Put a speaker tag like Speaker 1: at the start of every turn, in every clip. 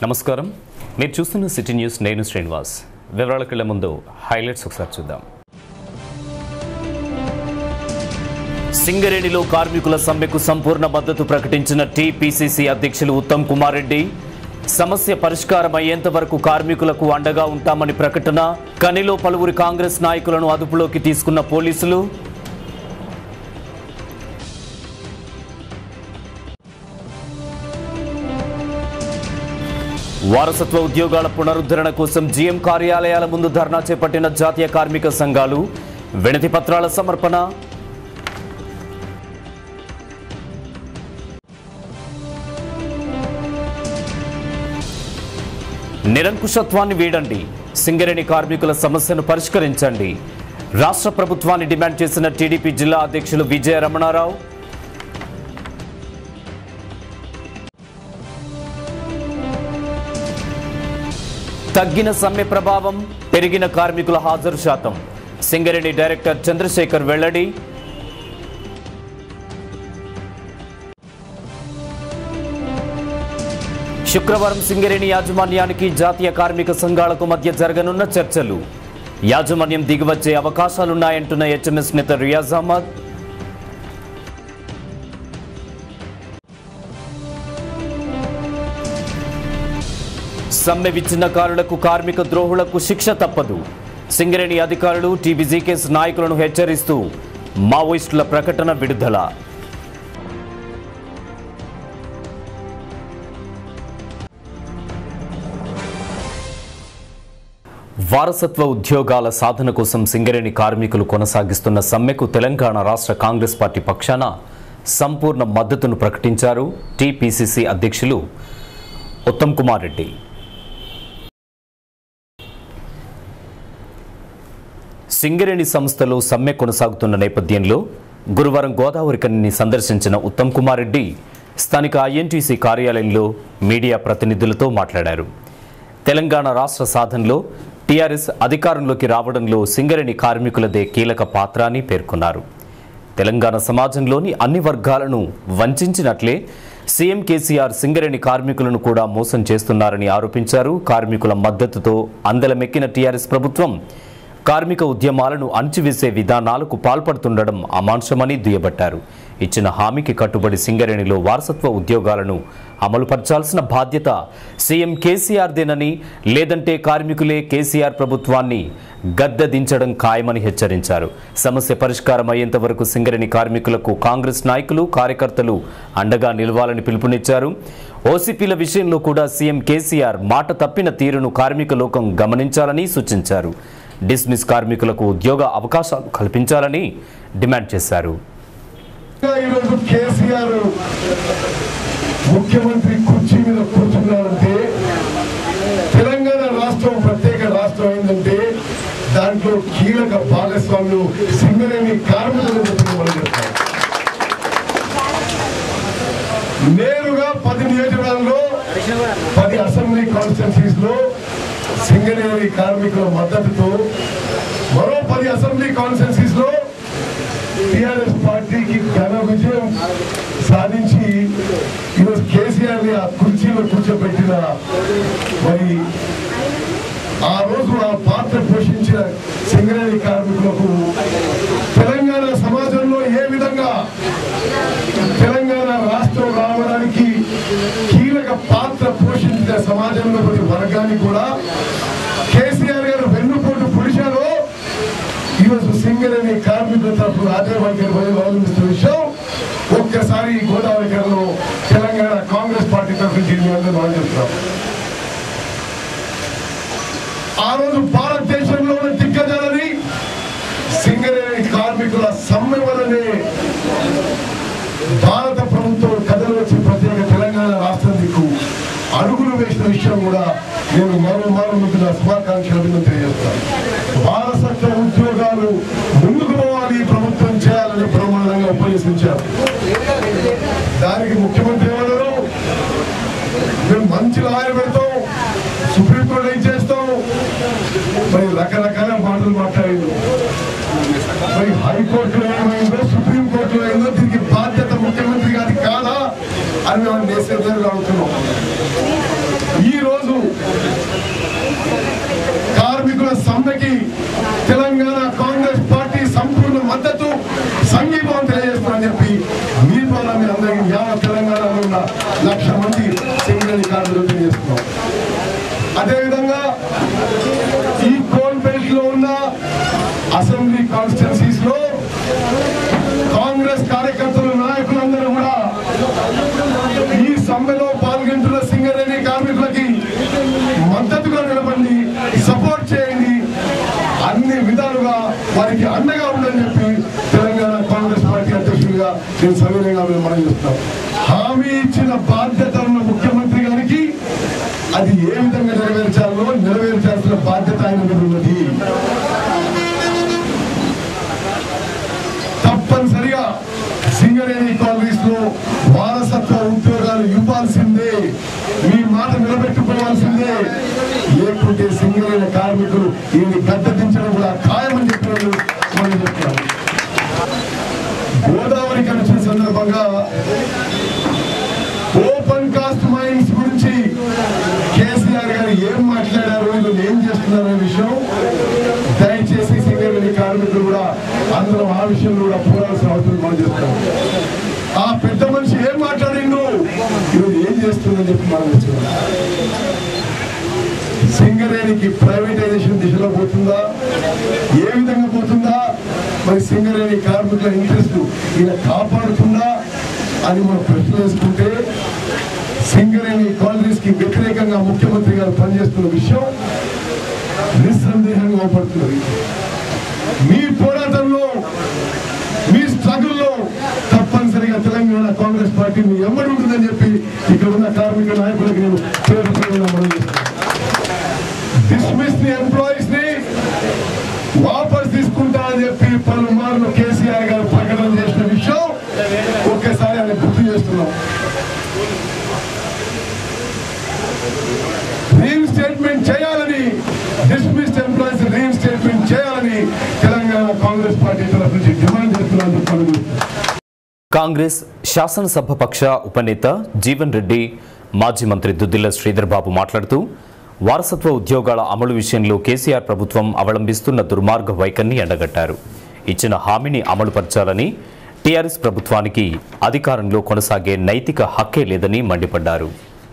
Speaker 1: నమస్కారం మీరు చూస్తున్న సిటీ న్యూస్ నేను శ్రీనివాస్ వివరాలకు వెళ్లే ముందు హైలైట్స్ ఒకసారి చూద్దాం సింగరేణిలో కార్మికుల సమ్మెకు సంపూర్ణ మద్దతు ప్రకటించిన టీపీసీసీ అధ్యక్షులు ఉత్తమ్ కుమార్ రెడ్డి సమస్య పరిష్కారం అయ్యేంత వరకు కార్మికులకు అండగా ఉంటామని ప్రకటన కనిలో పలువురి కాంగ్రెస్ నాయకులను అదుపులోకి తీసుకున్న పోలీసులు వారసత్వ ఉద్యోగాల పునరుద్ధరణ కోసం జీఎం కార్యాలయాల ముందు ధర్నా చేపట్టిన జాతీయ కార్మిక సంఘాలు వినతి పత్రాల సమర్పణ నిరంకుశత్వాన్ని వీడండి సింగరేణి కార్మికుల సమస్యను పరిష్కరించండి రాష్ట్ర ప్రభుత్వాన్ని డిమాండ్ చేసిన టీడీపీ జిల్లా అధ్యక్షులు విజయ రమణారావు తగ్గిన సమ్మె ప్రభావం పెరిగిన కార్మికుల హాజరు శాతం సింగరేణి డైరెక్టర్ చంద్రశేఖర్ వెల్లడి శుక్రవారం సింగరేణి యాజమాన్యానికి జాతీయ కార్మిక సంఘాలకు మధ్య జరగనున్న చర్చలు యాజమాన్యం దిగివచ్చే అవకాశాలున్నాయంటున్న హెచ్ఎంఎస్ నేత రియాజ్ అహ్మద్ సమ్మె విచ్ఛిన్నకారులకు కార్మిక ద్రోహులకు శిక్ష తప్పదు సింగరేణి అధికారులు టీబీజీకేస్ నాయకులను హెచ్చరిస్తూ మావోయిస్టుల ప్రకటన విడుదల వారసత్వ ఉద్యోగాల సాధన కోసం సింగరేణి కార్మికులు కొనసాగిస్తున్న సమ్మెకు తెలంగాణ రాష్ట్ర కాంగ్రెస్ పార్టీ పక్షాన సంపూర్ణ మద్దతును ప్రకటించారు టీపీసీసీ అధ్యక్షులు ఉత్తమ్ కుమార్ రెడ్డి సింగరేణి సంస్థలో సమ్మె కొనసాగుతున్న నేపథ్యంలో గురువారం గోదావరి కనిని సందర్శించిన ఉత్తమ్ కుమార్ రెడ్డి స్థానిక ఐఎన్టీసీ కార్యాలయంలో మీడియా ప్రతినిధులతో మాట్లాడారు తెలంగాణ రాష్ట్ర సాధనలో టీఆర్ఎస్ అధికారంలోకి రావడంలో సింగరేణి కార్మికులదే కీలక పాత్ర అని పేర్కొన్నారు తెలంగాణ సమాజంలోని అన్ని వర్గాలను వంచినట్లే సీఎం కేసీఆర్ సింగరేణి కార్మికులను కూడా మోసం చేస్తున్నారని ఆరోపించారు కార్మికుల మద్దతుతో అందలమెక్కిన టీఆర్ఎస్ ప్రభుత్వం కార్మిక ఉద్యమాలను అణచివేసే విధానాలకు పాల్పడుతుండడం అమానుషమని దుయ్యబట్టారు ఇచ్చిన హామీకి కట్టుబడి సింగరేణిలో వారసత్వ ఉద్యోగాలను అమలుపరచాల్సిన బాధ్యత సీఎం కేసీఆర్దేనని లేదంటే కార్మికులే కేసీఆర్ ప్రభుత్వాన్ని గద్దెదించడం ఖాయమని హెచ్చరించారు సమస్య పరిష్కారం అయ్యేంత వరకు సింగరేణి కార్మికులకు కాంగ్రెస్ నాయకులు కార్యకర్తలు అండగా నిలవాలని పిలుపునిచ్చారు ఓసీపీల విషయంలో కూడా సీఎం కేసీఆర్ మాట తప్పిన తీరును కార్మిక లోకం గమనించాలని సూచించారు డిస్మిస్ కార్మికులకు ఉద్యోగ అవకాశాలు కల్పించాలని డిమాండ్ చేశారు
Speaker 2: ఈరోజు కేసీఆర్ ముఖ్యమంత్రి కుర్చీ మీద కూర్చున్నారంటే తెలంగాణ రాష్ట్రం ప్రత్యేక రాష్ట్రం అయిందంటే దాంట్లో కీలక భాగస్వాములు సింగరేణి కార్మికులు చెప్పి మనం చెప్తాం నేరుగా పది నియోజకవర్గాల్లో పది అసెంబ్లీ కాన్స్టిట్యున్సీస్ లో సింగరేణి కార్మికుల మద్దతుతో మరో పది అసెంబ్లీ కాన్స్టిట్యున్సీస్ లో టిఆర్ఎస్ పార్టీకి ఘన విజయం సాధించి ఈరోజు కేసీఆర్ ని ఆ కుర్చీలో కూర్చోబెట్టిన మరి ఆ రోజు ఆ పాత్ర పోషించిన సింగరేణి కార్మికులకు తెలంగాణ సమాజంలో ఏ విధంగా తెలంగాణ రాష్ట్రం రావడానికి కీలక పాత్ర పోషించిన సమాజంలో ప్రతి వర్గాన్ని కూడా కేసీఆర్ గారు వెన్నుపోటు పుడిశారో ఈరోజు సింగరేణి కార్మికుల తరఫున ఆదాయవాడి ఆలోచిస్తున్న విషయం ఒక్కసారి ఈ గోదావరి గారిలో తెలంగాణ కాంగ్రెస్ పార్టీ తరఫున దీని మీద మనం చెప్తున్నాం ఆ రోజు భారతదేశంలో ఉన్న దిగ్గజాలని సింగరేణి కార్మికుల సమ్మె వలనే భారత ప్రభుత్వం కథలు వచ్చి ప్రత్యేక తెలంగాణ రాష్ట్రం దిక్కు అడుగులు వేసిన విషయం కూడా నేను మరో మరో మీకు నా శుభాకాంక్షలు అభినందన తెలియజేస్తాను వారసత్వ ఉద్యోగాలు ముందుకు పోవాలి ఈ ప్రభుత్వం చేయాలని బ్రహ్మాండంగా ఉపయోగించారు దానికి ముఖ్యమంత్రి ఏమన్నారు మేము మంచి లాయర్ పెడతాం సుప్రీంకోర్టు ఏం చేస్తాం మరి రకరకాల మాటలు మాట్లాడింది మరి హైకోర్టులో ఏమైందో సుప్రీంకోర్టులో ఏమైందో దీనికి బాధ్యత ముఖ్యమంత్రి గారి కాదా అని మేము దేశంలో అడుగుతున్నాం ఈ రోజు కార్మికులకి తెలంగాణ కాంగ్రెస్ పార్టీ సంపూర్ణ మద్దతు సంఘీభావం తెలియజేస్తామని చెప్పి మీ ద్వారా మీ అందరికీ యావత్ తెలంగాణలో ఉన్న లక్ష మంది సింగరేణి కార్మికులు తెలియజేస్తున్నాం అదేవిధంగా ఈ కోల్ బెల్ట్ లో ఉన్న అసెంబ్లీ కాన్స్టిట్యున్సీస్ లో కాంగ్రెస్ కార్యకర్తలు నాయకులందరూ కూడా ఈ సమ్మెలో పాల్గొంటున్న సింగరేణి కార్మికులకి మద్దతుగా నిలబండి సపోర్ట్ చేయండి అన్ని విధాలుగా వారికి అండగా ఉందని చెప్పి తెలంగాణ కాంగ్రెస్ పార్టీ అధ్యక్షుడిగా నేను సవినయంగా మేము మనం చేస్తున్నాం హామీ ఇచ్చిన బాధ్యత ఉన్న ముఖ్యమంత్రి గారికి అది ఏ విధంగా నెరవేర్చాలో నెరవేర్చాల్సిన బాధ్యత ఆయన మీద ఉన్నది తప్పనిసరిగా సింగరేణి కాలనీస్ లో వారసత్వ ఉద్యోగాలు ఇవ్వాల్సిందే మీ మాట నిలబెట్టుకోవాల్సిందే లేకుంటే సింగరేణి కార్మికులు ఈయన గద్దెదించడం కూడా ఖాయమని చెప్పిన మనం చెప్తాం గోదావరి కనెక్షన్ సందర్భంగా ఓపెన్ కాస్ట్ మైన్స్ గురించి కేసీఆర్ గారు ఏం మాట్లాడారు వీళ్ళు ఏం చేస్తున్నారు అనే విషయం దయచేసి సింగరేణి కార్మికులు కూడా అందరం ఆ విషయంలో కూడా పోరాల్సిన అవసరం మనం చేస్తాం ఆ పెద్ద మనిషి ఏం మాట్లాడిండు ఈరోజు ఏం చేస్తుందని చెప్పి మనం చెప్తున్నాం సింగరేణికి ప్రైవేటైజేషన్ దిశలో పోతుందా ఏ విధంగా పోతుందా మరి సింగరేణి కార్మికుల ఇంట్రెస్ట్ ఈయన కాపాడుతుందా అని మనం ప్రశ్న వేసుకుంటే సింగరేణి కాలనీస్ కి వ్యతిరేకంగా ముఖ్యమంత్రి గారు పనిచేస్తున్న విషయం నిస్సందేహంగా అవపడుతున్నది మీ పోరాటంలో మీ స్ట్రగుల్లో తప్పనిసరిగా తెలంగాణ కాంగ్రెస్ పార్టీ మీ ఎమ్మడి ఉంటుందని చెప్పి ఇక్కడ ఉన్న కార్మిక నాయకులకు నేను పేరు మనం చేస్తాను డిస్మిస్ ది ఎంప్లాయీస్ ని వాపస్ తీసుకుంటా అని చెప్పి పలుమార్లు కేసీఆర్ గారు ప్రకటన చేసిన విషయం ఒక్కసారి ఆయన గుర్తు చేస్తున్నాం రీఇన్స్టేట్మెంట్ చేయాలని డిస్మిస్ ఎంప్లాయీస్ రీఇన్స్టేట్మెంట్ చేయాలని తెలంగాణ కాంగ్రెస్ పార్టీ తరఫు నుంచి డిమాండ్ చేస్తున్నామని చెప్పాలని
Speaker 1: కాంగ్రెస్ శాసనసభ పక్ష ఉపనేత జీవన్ రెడ్డి మాజీ మంత్రి దుద్దిల్ల శ్రీధర్ బాబు మాట్లాడుతూ వారసత్వ ఉద్యోగాల అమలు విషయంలో కేసీఆర్ ప్రభుత్వం అవలంబిస్తున్న దుర్మార్గ వైఖరిని ఎండగట్టారు ఇచ్చిన హామీని అమలుపరచాలని టీఆర్ఎస్ ప్రభుత్వానికి అధికారంలో కొనసాగే నైతిక హక్కే లేదని మండిపడ్డారు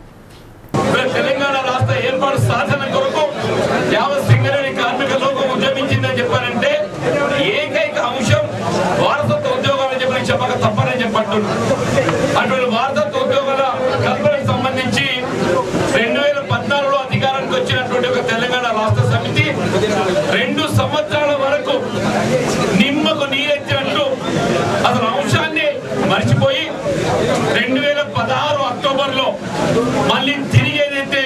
Speaker 3: మన తెలంగాణ రాష్ట్ర ఏర్పాటు సాధన కొరకు యావత్ సింగరేణి కార్మిక లోకం ఉద్యమించిందని చెప్పారంటే ఏకైక అంశం వారసత్వ ఉద్యోగాలు చెప్పి చెప్పక తప్పని చెప్పంటున్నారు అటువంటి వారసత్వ ఉద్యోగాల కల్పనకు సంబంధించి రెండు వేల పద్నాలుగులో అధికారానికి వచ్చినటువంటి ఒక తెలంగాణ రాష్ట్ర సమితి రెండు సంవత్సరాల వరకు నిమ్మకు నీరెత్తినట్టు అసలు అంశాన్ని మర్చిపోయి రెండు వేల పదహారు అక్టోబర్ లో మళ్ళీ తిరిగి ఏదైతే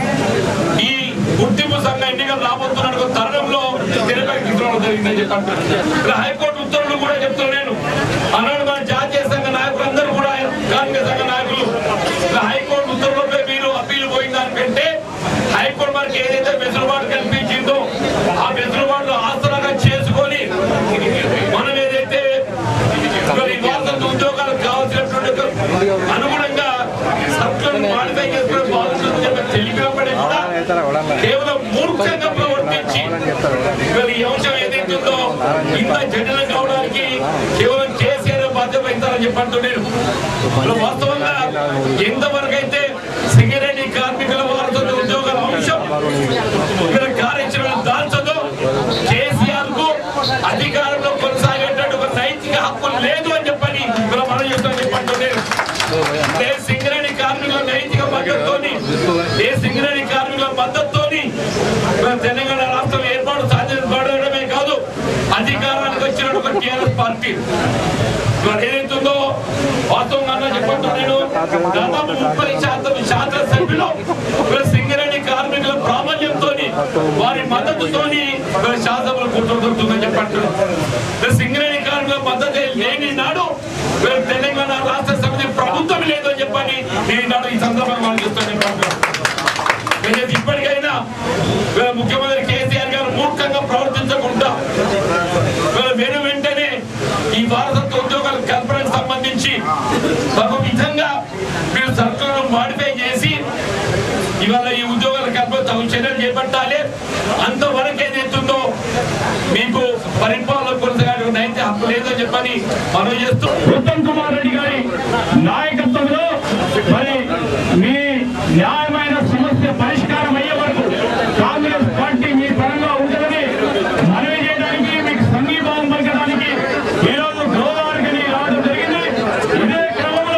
Speaker 3: ఈ గుర్తింపు సంఘ ఎన్నికలు రాబోతున్న ఒక తరుణంలో తెరపైకి తీసుకురావడం జరిగిందని చెప్పి అంటున్నారు. ఇలా హైకోర్టు ఉత్తర్వులు కూడా చెప్తున్నాను నేను అన్నాడు మన జాతీయ సంఘ నాయకులందరూ కూడా కాంగ్రెస్ సంఘ నాయకులు ఇలా హైకోర్టు ఉత్తర్వులపై మీరు అప్పీలు పోయిన దానికంటే హైకోర్టు మనకి ఏదైతే వెసులుబాటు కల్పించిందో ఆ వెసులుబాటు ఆసరాగా చేసుకొని మనం ఏదైతే మరి వారసత్వ ఉద్యోగాలకు కావాల్సినటువంటి ఒక అనుగుణంగా సర్కులను మాడిఫై చేసుకునే బాగుంటుందని చెప్పి తెలిపినప్పటికీ కూడా కేవలం మూర్ఖంగా ప్రవర్తించి మరి ఈ అంశం ఏదైతే ఉందో ఇంత జటిలం కావడానికి కేవలం కేసీఆర్ బాధ్యత వహిస్తారని చెప్పంటూ నేను మరి వాస్తవంగా ఎంతవరకు అయితే సింగరేణి కార్మికుల వారసత్వ ఉద్యోగాల అంశం ఇక్కడ కార్యాచరణ దాల్చదో కేసీఆర్ కు అధికారంలో కొనసాగేటట్టు ఒక నైతిక హక్కు లేదు అని చెప్పని ఇక్కడ మనం చెప్తామని చెప్పంటూ నేను ఏ సింగరేణి కార్మికుల నైతిక మద్దతుతోని ఏ సింగరేణి కార్మికుల మద్దతుతోని మన తెలంగాణ రాష్ట్రం ఏర్పాటు సాధించబడమే కాదు అధికారానికి వచ్చిన ఒక టీఆర్ఎస్ పార్టీ మరి ఏదైతుందో వాస్తవంగా అన్న చెప్పంటూ నేను దాదాపు ముప్పై శాతం శాసనసభ్యులు వీళ్ళ సింగరేణి కార్మికుల ప్రాబల్యంతో వారి మద్దతుతోని వీళ్ళ శాసనసభలో కూర్చోదొరుకుతుందని చెప్పంటున్నారు సింగరేణి కార్మికుల మద్దతు లేని నాడు వీళ్ళ తెలంగాణ రాష్ట్ర సమితి ప్రభుత్వం లేదు అని చెప్పని నేను నాడు ఈ సందర్భంగా మనం చూస్తాను అయితే ఇప్పటికైనా వీళ్ళ ముఖ్యమంత్రి కేసీఆర్ గారు మూర్ఖంగా ప్రవర్తించకుండా వీళ్ళ వెను వెంటనే ఈ వారసత్వ ఉద్యోగాల కల్పనకు సంబంధించి ఒక విధంగా మీరు సర్కులను మాడిఫై చేసి ఇవాళ ఈ ఉద్యోగాల కల్పన తగు చర్యలు చేపట్టాలి అంతవరకు ఏదైతుందో మీకు పరిపాలన కొనసాగడానికి నైతే హక్కు లేదని చెప్పని మనం చేస్తూ
Speaker 4: ఉత్తమ్ కుమార్ రెడ్డి గారి నాయకత్వంలో మరి మీ న్యాయమైన సమస్య పరిష్కారం అయ్యే వరకు కాంగ్రెస్ పార్టీ మీ పరంగా ఉంటుందని మనవి చేయడానికి మీకు సంఘీభావం పలకడానికి ఈ రోజు గోదావరికి రావడం జరిగింది ఇదే క్రమంలో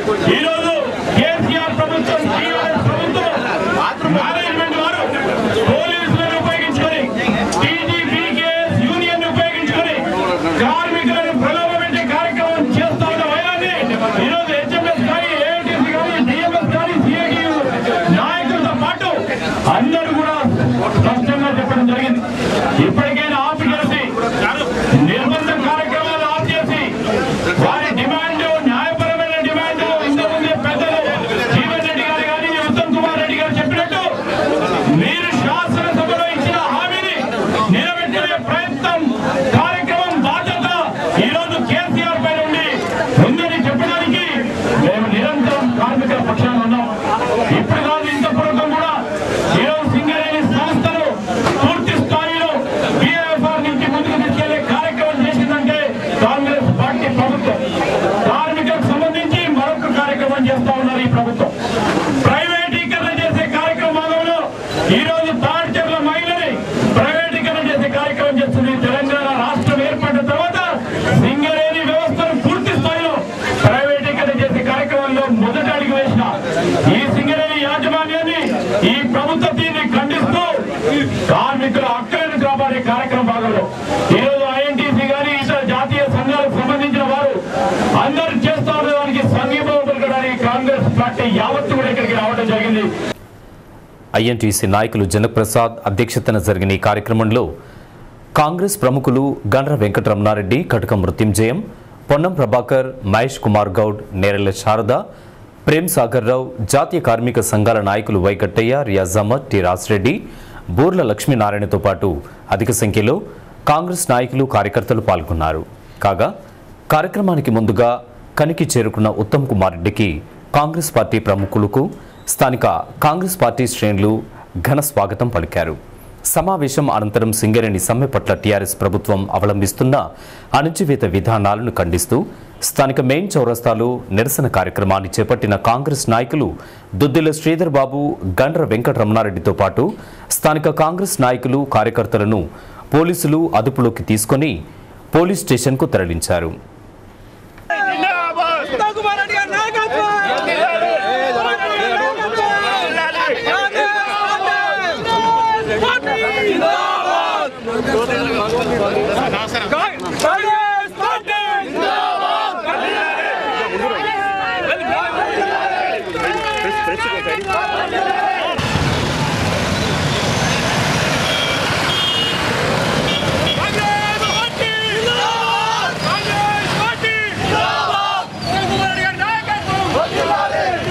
Speaker 4: ఈ రోజు కేసీఆర్ ప్రభుత్వం టీఆర్ఎస్ ప్రభుత్వం మేనేజ్మెంట్ వారు పోలీసులను ఉపయోగించుకొని టీజీపీకేఎస్ యూనియన్ ఉపయోగించుకొని కార్మికులను ప్రలోభపెట్టే కార్యక్రమం చేస్తా ఉన్న వైరాన్ని ఈరోజు హెచ్ఎంఎస్ కానీ ఏఐటీసీ కానీ డిఎంఎస్ కానీ సిఐటియు నాయకులతో పాటు అందరూ కూడా స్పష్టంగా చెప్పడం జరిగింది ఇప్పటికైనా ఆపి చేసి నిర్బంధ కార్యక్రమాలు ఆఫ్ చేసి వారి డిమాండ్ న్యాయపరమైన డిమాండ్ ఇంతకుముందే పెద్దలు జీవన్ రెడ్డి గారు కానీ ఉత్తమ్ కుమార్ రెడ్డి గారు చెప్పినట్టు మీరు శాసనసభలో ఇచ్చిన హామీని నిలబెట్టే ప్రయత్నం కార్యక్రమం బాధ్యత ఈ రోజు కేసీఆర్ పై నుండి ఉందని చెప్పడానికి మేము నిరంతరం కార్మికుల పక్షాన ఉన్నాం ఇప్పుడు కాదు ఇంత పూర్వం కూడా ఈ రోజు సింగరేణి సంస్థలు పూర్తి స్థాయిలో బిఎఫ్ఆర్ నుంచి ముందుకు తీసుకెళ్లే కార్యక్రమం చేసిందంటే కాంగ్రెస్ పార్టీ ప్రభుత్వం కార్మికులకు సంబంధించి మరొక కార్యక్రమం చేస్తా ఉన్నారు ఈ ప్రభుత్వం ప్రైవేటీకరణ చేసే కార్యక్రమంలో ఈ రోజు తాడ్చర్ల మహిళని ప్రైవేటీకరణ చేసే కార్యక్రమం చేస్తుంది తెలంగాణ రాష్ట్రం ఏర్పడిన తర్వాత సింగరేణి వ్యవస్థను పూర్తి స్థాయిలో ప్రైవేటీకరణ చేసే కార్యక్రమంలో మొదట అడుగు వేసిన ఈ సింగరేణి యాజమాన్యాన్ని ఈ ప్రభుత్వ దీన్ని ఖండిస్తూ కార్మికుల హక్కులను కాపాడే కార్యక్రమం భాగంలో ఈ రోజు ఐఎన్టీసీ గాని ఇతర జాతీయ సంఘాలకు సంబంధించిన వారు అందరూ చేస్తా ఉన్న దానికి సంఘీభావం పలకడానికి కాంగ్రెస్ పార్టీ యావత్తు కూడా ఇక్కడికి రావడం జరిగింది
Speaker 1: ఐఎన్టీసీ నాయకులు జనప్రసాద్ అధ్యక్షతన జరిగిన ఈ కార్యక్రమంలో కాంగ్రెస్ ప్రముఖులు గండ్ర వెంకటరమణారెడ్డి కటక మృత్యుంజయం పొన్నం ప్రభాకర్ మహేష్ కుమార్ గౌడ్ నేరెళ్ల శారద ప్రేమ్ సాగర్ రావు జాతీయ కార్మిక సంఘాల నాయకులు వైకట్టయ్య రియాజ్ అహ్మద్ టి రాజిరెడ్డి బూర్ల లక్ష్మీనారాయణతో పాటు అధిక సంఖ్యలో కాంగ్రెస్ నాయకులు కార్యకర్తలు పాల్గొన్నారు కాగా కార్యక్రమానికి ముందుగా కనికి చేరుకున్న ఉత్తమ్ కుమార్ రెడ్డికి కాంగ్రెస్ పార్టీ ప్రముఖులకు స్థానిక కాంగ్రెస్ పార్టీ శ్రేణులు ఘన స్వాగతం పలికారు సమావేశం అనంతరం సింగరేణి సమ్మె పట్ల టీఆర్ఎస్ ప్రభుత్వం అవలంబిస్తున్న అణచివేత విధానాలను ఖండిస్తూ స్థానిక మెయిన్ చౌరస్తాలో నిరసన కార్యక్రమాన్ని చేపట్టిన కాంగ్రెస్ నాయకులు దుద్దిల శ్రీధర్ బాబు గండ్ర వెంకటరమణారెడ్డితో పాటు స్థానిక కాంగ్రెస్ నాయకులు కార్యకర్తలను పోలీసులు అదుపులోకి తీసుకొని పోలీస్ స్టేషన్కు తరలించారు
Speaker 5: ఉత్తమ్ కుమార్ రెడ్డి గారి నాయకత్వం Congress party Congress party Congress party Uttam Kumar Reddy గారి నాయకత్వం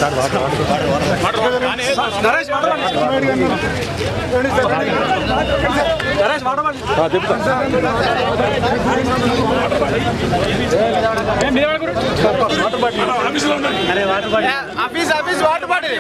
Speaker 5: office office water bottle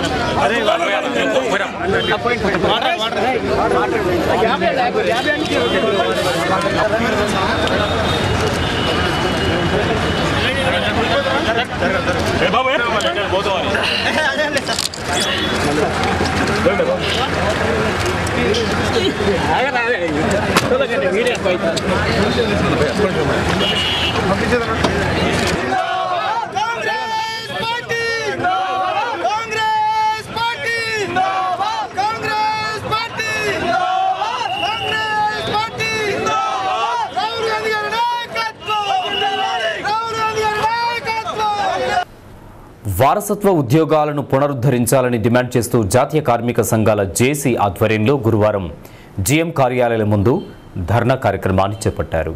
Speaker 5: Congress party Congress party Congress party Congress party Rahul Gandhi గారి నాయకత్వం రాహుల్ గాంధీ గారి నాయకత్వం
Speaker 1: వారసత్వ ఉద్యోగాలను పునరుద్ధరించాలని డిమాండ్ చేస్తూ జాతీయ కార్మిక సంఘాల జేసీ ఆధ్వర్యంలో గురువారం జీఎం కార్యాలయం ముందు ధర్నా కార్యక్రమాన్ని చేపట్టారు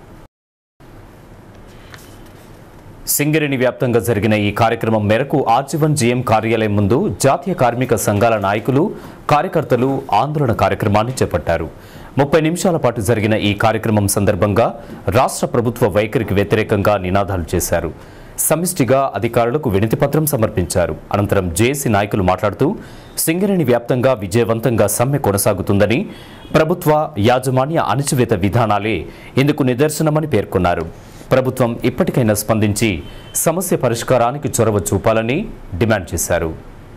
Speaker 1: సింగరేణి వ్యాప్తంగా జరిగిన ఈ కార్యక్రమం మేరకు ఆర్జీవన్ జీఎం కార్యాలయం ముందు జాతీయ కార్మిక సంఘాల నాయకులు కార్యకర్తలు ఆందోళన కార్యక్రమాన్ని చేపట్టారు ముప్పై నిమిషాల పాటు జరిగిన ఈ కార్యక్రమం సందర్భంగా రాష్ట్ర ప్రభుత్వ వైఖరికి వ్యతిరేకంగా నినాదాలు చేశారు సమిష్టిగా అధికారులకు వినతిపత్రం సమర్పించారు అనంతరం జేఏసీ నాయకులు మాట్లాడుతూ సింగరేణి వ్యాప్తంగా విజయవంతంగా సమ్మె కొనసాగుతుందని ప్రభుత్వ యాజమాన్య అణచివేత విధానాలే ఇందుకు నిదర్శనమని పేర్కొన్నారు ప్రభుత్వం ఇప్పటికైనా స్పందించి సమస్య పరిష్కారానికి చొరవ చూపాలని డిమాండ్ చేశారు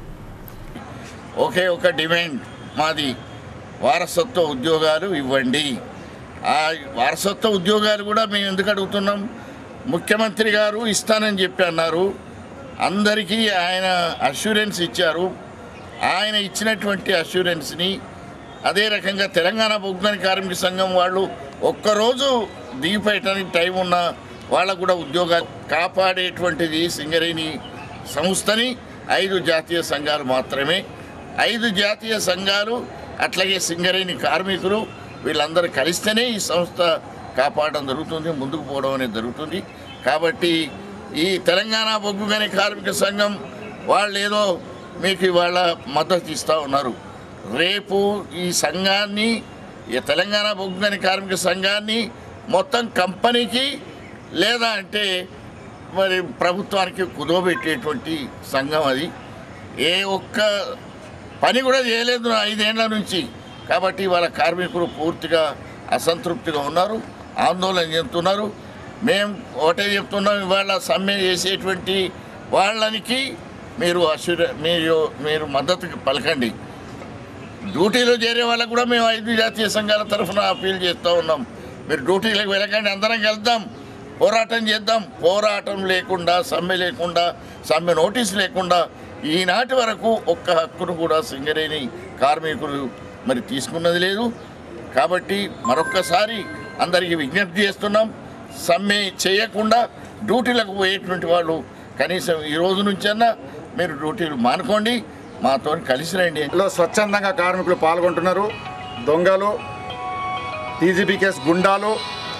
Speaker 6: ఒకే ఒక డిమాండ్ మాది వారసత్వ ఉద్యోగాలు ఇవ్వండి ఆ వారసత్వ ఉద్యోగాలు కూడా మేము ఎందుకు అడుగుతున్నాం ముఖ్యమంత్రి గారు ఇస్తానని చెప్పి అన్నారు అందరికీ ఆయన అష్యూరెన్స్ ఇచ్చారు ఆయన ఇచ్చినటువంటి అష్యూరెన్స్ని అదే రకంగా తెలంగాణ బొగ్గని కార్మిక సంఘం వాళ్ళు ఒక్కరోజు దిగిపోయటానికి టైం ఉన్న వాళ్ళకు కూడా ఉద్యోగాలు కాపాడేటువంటిది సింగరేణి సంస్థని ఐదు జాతీయ సంఘాలు మాత్రమే ఐదు జాతీయ సంఘాలు అట్లాగే సింగరేణి కార్మికులు వీళ్ళందరూ కలిస్తేనే ఈ సంస్థ కాపాడడం జరుగుతుంది ముందుకు పోవడం అనేది జరుగుతుంది కాబట్టి ఈ తెలంగాణ బొగ్గు గని కార్మిక సంఘం వాళ్ళు ఏదో మీకు ఇవాళ మద్దతు ఇస్తూ ఉన్నారు రేపు ఈ సంఘాన్ని ఈ తెలంగాణ బొగ్గు గని కార్మిక సంఘాన్ని మొత్తం కంపెనీకి లేదా అంటే మరి ప్రభుత్వానికి కుదవబెట్టేటువంటి సంఘం అది ఏ ఒక్క పని కూడా చేయలేదు నా ఐదేళ్ల నుంచి కాబట్టి వాళ్ళ కార్మికులు పూర్తిగా అసంతృప్తిగా ఉన్నారు ఆందోళన చెందుతున్నారు మేము ఒకటే చెప్తున్నాం ఇవాళ సమ్మె చేసేటువంటి వాళ్ళనికి మీరు అశ్వర మీరు మీరు మద్దతు పలకండి డ్యూటీలో చేరే వాళ్ళకు కూడా మేము ఐదు జాతీయ సంఘాల తరఫున అప్పీల్ చేస్తూ ఉన్నాం మీరు డ్యూటీలకు వెళ్ళకండి అందరం వెళ్దాం పోరాటం చేద్దాం పోరాటం లేకుండా సమ్మె లేకుండా సమ్మె నోటీస్ లేకుండా ఈనాటి వరకు ఒక్క హక్కును కూడా సింగరేణి కార్మికులు మరి తీసుకున్నది లేదు కాబట్టి మరొక్కసారి అందరికీ విజ్ఞప్తి చేస్తున్నాం సమ్మె చేయకుండా డ్యూటీలకు పోయేటువంటి వాళ్ళు కనీసం ఈ రోజు నుంచన్నా మీరు డ్యూటీలు మానుకోండి మాతో కలిసి రండి
Speaker 7: లో స్వచ్ఛందంగా కార్మికులు పాల్గొంటున్నారు దొంగలు టీజీపీ కేసు గుండాలు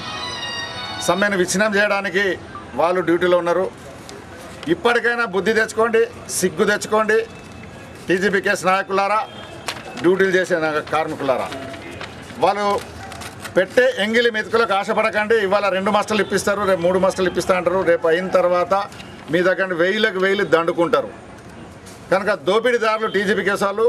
Speaker 7: సమ్మెను విచ్ఛిన్నం చేయడానికి వాళ్ళు డ్యూటీలో ఉన్నారు ఇప్పటికైనా బుద్ధి తెచ్చుకోండి సిగ్గు తెచ్చుకోండి టీజీపీ కేసు నాయకులారా డ్యూటీలు చేసే నా- కార్మికులారా వాళ్ళు పెట్టే ఎంగిలి మెతుకులకు ఆశపడకండి ఇవాళ రెండు మాస్టర్లు ఇప్పిస్తారు రేపు మూడు మాస్టర్లు ఇప్పిస్తా అంటారు రేపు అయిన తర్వాత మీ దగ్గర వెయ్యిలకు వెయ్యిలు దండుకుంటారు కనుక దోపిడీదారులు టీజీపీ కేసు వాళ్ళు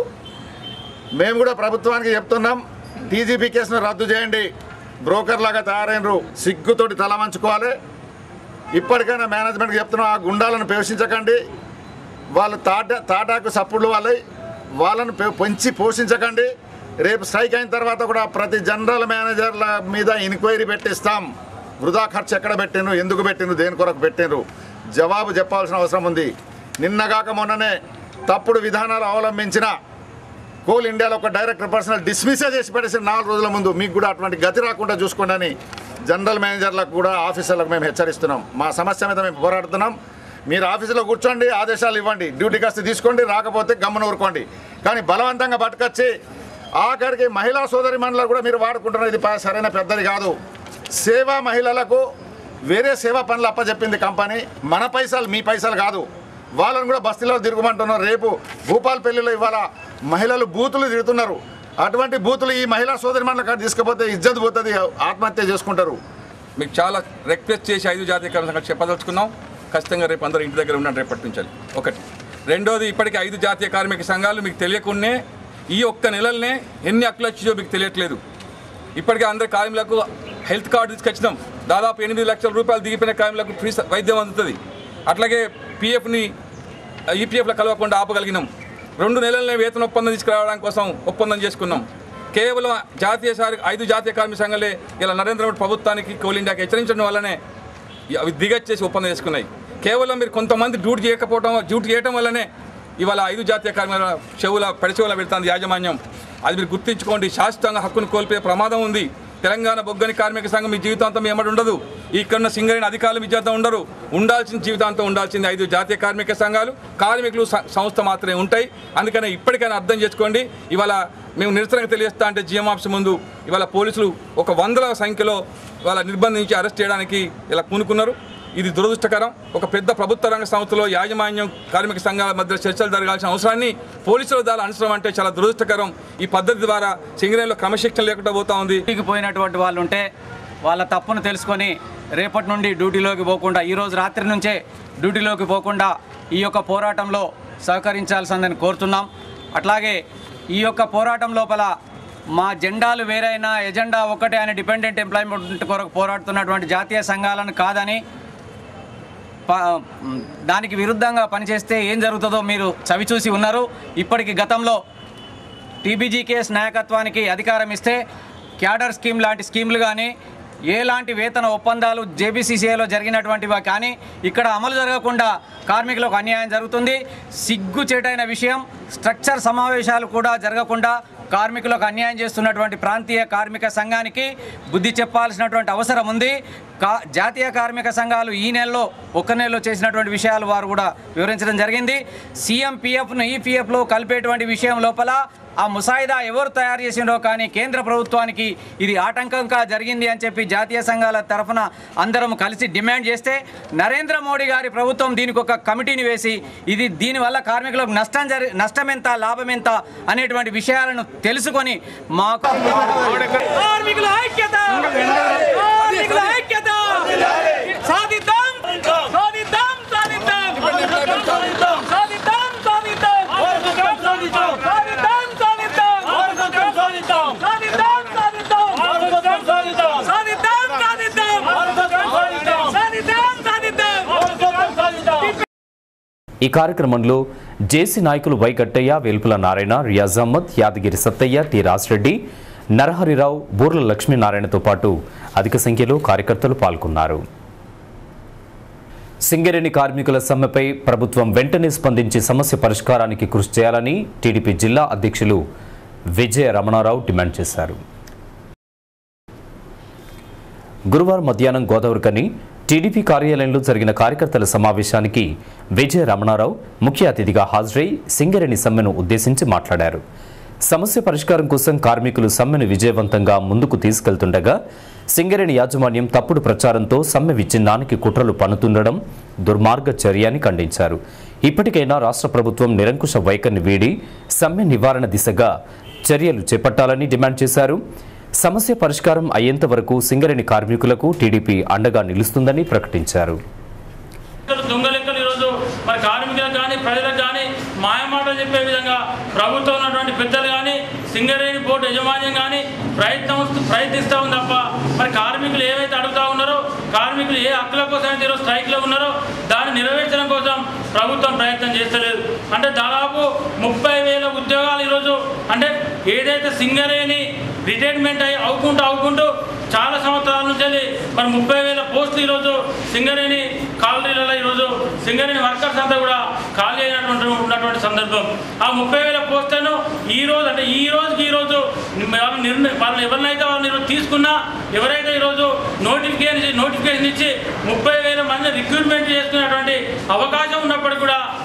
Speaker 7: మేము కూడా ప్రభుత్వానికి చెప్తున్నాం టీజీపీ కేసును రద్దు చేయండి బ్రోకర్ లాగా తయారైనరు సిగ్గుతోటి తల వంచుకోవాలి ఇప్పటికైనా మేనేజ్మెంట్కి చెప్తున్నాం ఆ గుండాలను పోషించకండి వాళ్ళు తాట తాటాకు సప్పుడు వాళ్ళై వాళ్ళను పె- పెంచి పోషించకండి రేపు స్ట్రైక్ అయిన తర్వాత కూడా ప్రతి జనరల్ మేనేజర్ల మీద ఎంక్వైరీ పెట్టిస్తాం వృధా ఖర్చు ఎక్కడ పెట్టిండ్రు ఎందుకు పెట్టిండ్రు దేని కొరకు పెట్టిండ్రు జవాబు చెప్పాల్సిన అవసరం ఉంది నిన్నగాక మొన్ననే తప్పుడు విధానాలు అవలంబించిన కోల్ ఇండియాలో ఒక డైరెక్టర్ పర్సనల్ డిస్మిసే చేసి పెట్టేసి నాలుగు రోజుల ముందు మీకు కూడా అటువంటి గతి రాకుండా చూసుకోండి అని జనరల్ మేనేజర్లకు కూడా ఆఫీసర్లకు మేము హెచ్చరిస్తున్నాం మా సమస్య మీద మేము పోరాడుతున్నాం మీరు ఆఫీసులో కూర్చోండి ఆదేశాలు ఇవ్వండి డ్యూటీ కాస్త తీసుకోండి రాకపోతే గమ్మన ఊరుకోండి కానీ బలవంతంగా పట్టుకొచ్చి ఆఖరికి మహిళా సోదరి మండలి కూడా మీరు వాడుకుంటున్నారు ఇది ప- సరైన పెద్దది కాదు సేవా మహిళలకు వేరే సేవా పనులు అప్పచెప్పింది కంపెనీ మన పైసలు మీ పైసలు కాదు వాళ్ళని కూడా బస్తీలో తిరగమంటున్నారు రేపు భూపాలపల్లిలో ఇవాళ మహిళలు బూతులు తిడుతున్నారు అటువంటి బూతులు ఈ మహిళా సోదరి కాడ తీసుకపోతే ఇజ్జత్ పోతుంది ఆత్మహత్య చేసుకుంటారు
Speaker 8: మీకు చాలా రిక్వెస్ట్ చేసి ఐదు జాతీయ కార్మిక సంఘాలు చెప్పదలుచుకున్నాం ఖచ్చితంగా రేపు అందరూ ఇంటి దగ్గర ఉన్నాడు రేపటి నుంచి ఒకటి రెండోది ఇప్పటికీ ఐదు జాతీయ కార్మిక సంఘాలు మీకు తెలియకుండానే ఈ ఒక్క నెలలనే ఎన్ని హక్కులు వచ్చియో మీకు తెలియట్లేదు ఇప్పటికే అందరి కార్మికులకు హెల్త్ కార్డు తీసుకొచ్చినాం దాదాపు ఎనిమిది లక్షల రూపాయలు దిగిపోయిన కార్మికులకు ఫ్రీ స- వైద్యం అందుతుంది అట్లాగే పిఎఫ్ని ఈపీఎఫ్లో కలవకుండా ఆపగలిగినాం రెండు నెలలనే వేతన ఒప్పందం తీసుకురావడానికి కోసం ఒప్పందం చేసుకున్నాం కేవలం జాతీయ సారి ఐదు జాతీయ కార్మిక సంఘాలే ఇలా నరేంద్ర మోడీ ప్రభుత్వానికి కోల్ ఇండియాకి హెచ్చరించడం వల్లనే ఇ- అవి దిగచ్చేసి ఒప్పందం చేసుకున్నాయి కేవలం మీరు కొంతమంది డ్యూటీ చేయకపోవడం డ్యూటీ చేయడం వల్లనే ఇవాళ ఐదు జాతీయ కార్మికుల చెవుల పెడచెవుల పెడుతుంది యాజమాన్యం అది మీరు గుర్తించుకోండి శాశ్వతంగా హక్కును కోల్పోయే ప్రమాదం ఉంది తెలంగాణ బొగ్గని కార్మిక సంఘం మీ జీవితాంతం ఏమడి ఉండదు ఇక్కడున్న సింగరేణి అధికారులు మీ జీవితం ఉండరు ఉండాల్సిన జీవితాంతం ఉండాల్సింది ఐదు జాతీయ కార్మిక సంఘాలు కార్మికులు స- సంస్థ మాత్రమే ఉంటాయి అందుకనే ఇప్పటికైనా అర్థం చేసుకోండి ఇవాళ మేము నిరసనగా తెలియస్తా అంటే జిఎం ఆఫీస్ ముందు ఇవాళ పోలీసులు ఒక వందల సంఖ్యలో ఇవాళ నిర్బంధించి అరెస్ట్ చేయడానికి ఇలా పూనుకున్నారు ఇది దురదృష్టకరం ఒక పెద్ద ప్రభుత్వ రంగ సంస్థలో యాజమాన్యం కార్మిక సంఘాల మధ్య చర్చలు జరగాల్సిన అవసరాన్ని పోలీసుల ద్వారా అనుసరం అంటే చాలా దురదృష్టకరం ఈ పద్ధతి ద్వారా సింగరేణిలో క్రమశిక్షణ లేకుండా పోతా ఉంది
Speaker 9: డ్యూటీకి పోయినటువంటి వాళ్ళు ఉంటే వాళ్ళ తప్పును తెలుసుకొని రేపటి నుండి డ్యూటీలోకి పోకుండా ఈరోజు రాత్రి నుంచే డ్యూటీలోకి పోకుండా ఈ యొక్క పోరాటంలో సహకరించాల్సిందని కోరుతున్నాం అట్లాగే ఈ యొక్క పోరాటం లోపల మా జెండాలు వేరైనా ఎజెండా ఒకటే అని డిపెండెంట్ ఎంప్లాయ్మెంట్ కొరకు పోరాడుతున్నటువంటి జాతీయ సంఘాలను కాదని ప- దానికి విరుద్ధంగా పనిచేస్తే ఏం జరుగుతుందో మీరు చవిచూసి ఉన్నారు ఇప్పటికి గతంలో టీబీజీకేఎస్ నాయకత్వానికి అధికారం ఇస్తే క్యాడర్ స్కీమ్ లాంటి స్కీమ్లు కానీ ఎలాంటి వేతన ఒప్పందాలు జేబీసీసీఐలో జరిగినటువంటివి కానీ ఇక్కడ అమలు జరగకుండా కార్మికులకు అన్యాయం జరుగుతుంది సిగ్గుచేటైన విషయం స్ట్రక్చర్ సమావేశాలు కూడా జరగకుండా కార్మికులకు అన్యాయం చేస్తున్నటువంటి ప్రాంతీయ కార్మిక సంఘానికి బుద్ధి చెప్పాల్సినటువంటి అవసరం ఉంది కా జాతీయ కార్మిక సంఘాలు ఈ నెలలో ఒక నెలలో చేసినటువంటి విషయాలు వారు కూడా వివరించడం జరిగింది సీఎం పిఎఫ్ను ఈపీఎఫ్లో కలిపేటువంటి విషయం లోపల ఆ ముసాయిదా ఎవరు తయారు చేసిండో కానీ కేంద్ర ప్రభుత్వానికి ఇది ఆటంకంగా జరిగింది అని చెప్పి జాతీయ సంఘాల తరఫున అందరం కలిసి డిమాండ్ చేస్తే నరేంద్ర మోడీ గారి ప్రభుత్వం దీనికి ఒక కమిటీని వేసి ఇది దీనివల్ల కార్మికులకు నష్టం జరి నష్టం ఎంత లాభం ఎంత అనేటువంటి విషయాలను తెలుసుకొని మాకు కార్మికుల ఐక్యత కార్మికుల ఐక్యత సాధిద్దాం సాధిద్దాం సాధిద్దాం సాధిద్దాం సాధిద్దాం సాధిద్దాం సాధిద్దాం సాధిద్దాం సాధిద్దాం సాధిద్దాం సాధిద్దాం సాధిద్దాం సాధిద్దాం సాధిద్దాం
Speaker 1: ఈ కార్యక్రమంలో జేసీ నాయకులు వై గట్టయ్య వేల్పుల నారాయణ రియాజ్ అహ్మద్ యాదగిరి సత్తయ్య టి రాజిరెడ్డి నరహరిరావు బూర్ల లక్ష్మీనారాయణతో పాటు అధిక సంఖ్యలో కార్యకర్తలు పాల్గొన్నారు సింగరేణి కార్మికుల సమ్మెపై ప్రభుత్వం వెంటనే స్పందించి సమస్య పరిష్కారానికి కృషి చేయాలని టీడీపీ జిల్లా అధ్యక్షులు విజయ రమణారావు డిమాండ్ చేశారు గురువారం మధ్యాహ్నం గోదావరికని టీడీపీ కార్యాలయంలో జరిగిన కార్యకర్తల సమావేశానికి విజయ రమణారావు ముఖ్య అతిథిగా హాజరై సింగరేణి సమ్మెను ఉద్దేశించి మాట్లాడారు సమస్య పరిష్కారం కోసం కార్మికులు సమ్మెను విజయవంతంగా ముందుకు తీసుకెళ్తుండగా సింగరేణి యాజమాన్యం తప్పుడు ప్రచారంతో సమ్మె విచ్ఛిన్నానికి కుట్రలు పన్నుతుండడం దుర్మార్గ చర్య అని ఖండించారు ఇప్పటికైనా రాష్ట్ర ప్రభుత్వం నిరంకుశ వైఖరిని వీడి సమ్మె నివారణ దిశగా చర్యలు చేపట్టాలని డిమాండ్ చేశారు సమస్య పరిష్కారం అయ్యేంత వరకు సింగరేణి కార్మికులకు టీడీపీ అండగా నిలుస్తుందని ప్రకటించారు
Speaker 4: లెక్కలు దొంగ లెక్కలు ఈరోజు మరి కార్మికులకు కానీ ప్రజలకు కానీ మాయమాటలు చెప్పే విధంగా ప్రభుత్వం ఉన్నటువంటి పెద్దలు కానీ సింగరేణి బోర్డు యజమాన్యం కానీ ప్రయత్నం ప్రయత్నిస్తూ ఉంది తప్ప మరి కార్మికులు ఏవైతే అడుగుతా ఉన్నారో కార్మికులు ఏ హక్కుల కోసం అయితే ఈరోజు స్ట్రైక్లో ఉన్నారో దాన్ని నెరవేర్చడం కోసం ప్రభుత్వం ప్రయత్నం చేస్తలేదు అంటే దాదాపు ముప్పై వేల ఉద్యోగాలు ఈరోజు అంటే ఏదైతే సింగరేణి రిటైర్మెంట్ అయ్యి అవుకుంటూ అవుకుంటూ చాలా సంవత్సరాల నుంచి వెళ్ళి మరి ముప్పై వేల పోస్టులు ఈరోజు సింగరేణి కాలనీలలో ఈరోజు సింగరేణి వర్కర్స్ అంతా కూడా ఖాళీ అయినటువంటి ఉన్నటువంటి సందర్భం ఆ ముప్పై వేల పోస్టులను ఈ రోజు అంటే ఈ రోజుకి ఈ రోజు వాళ్ళు నిర్ణయం వాళ్ళని ఎవరినైతే వాళ్ళు ఈరోజు తీసుకున్నా ఎవరైతే ఈరోజు నోటిఫికేషన్ నోటిఫికేషన్ ఇచ్చి ముప్పై వేల మంది రిక్రూట్మెంట్ చేసుకునేటువంటి అవకాశం ఉన్నప్పటికీ కూడా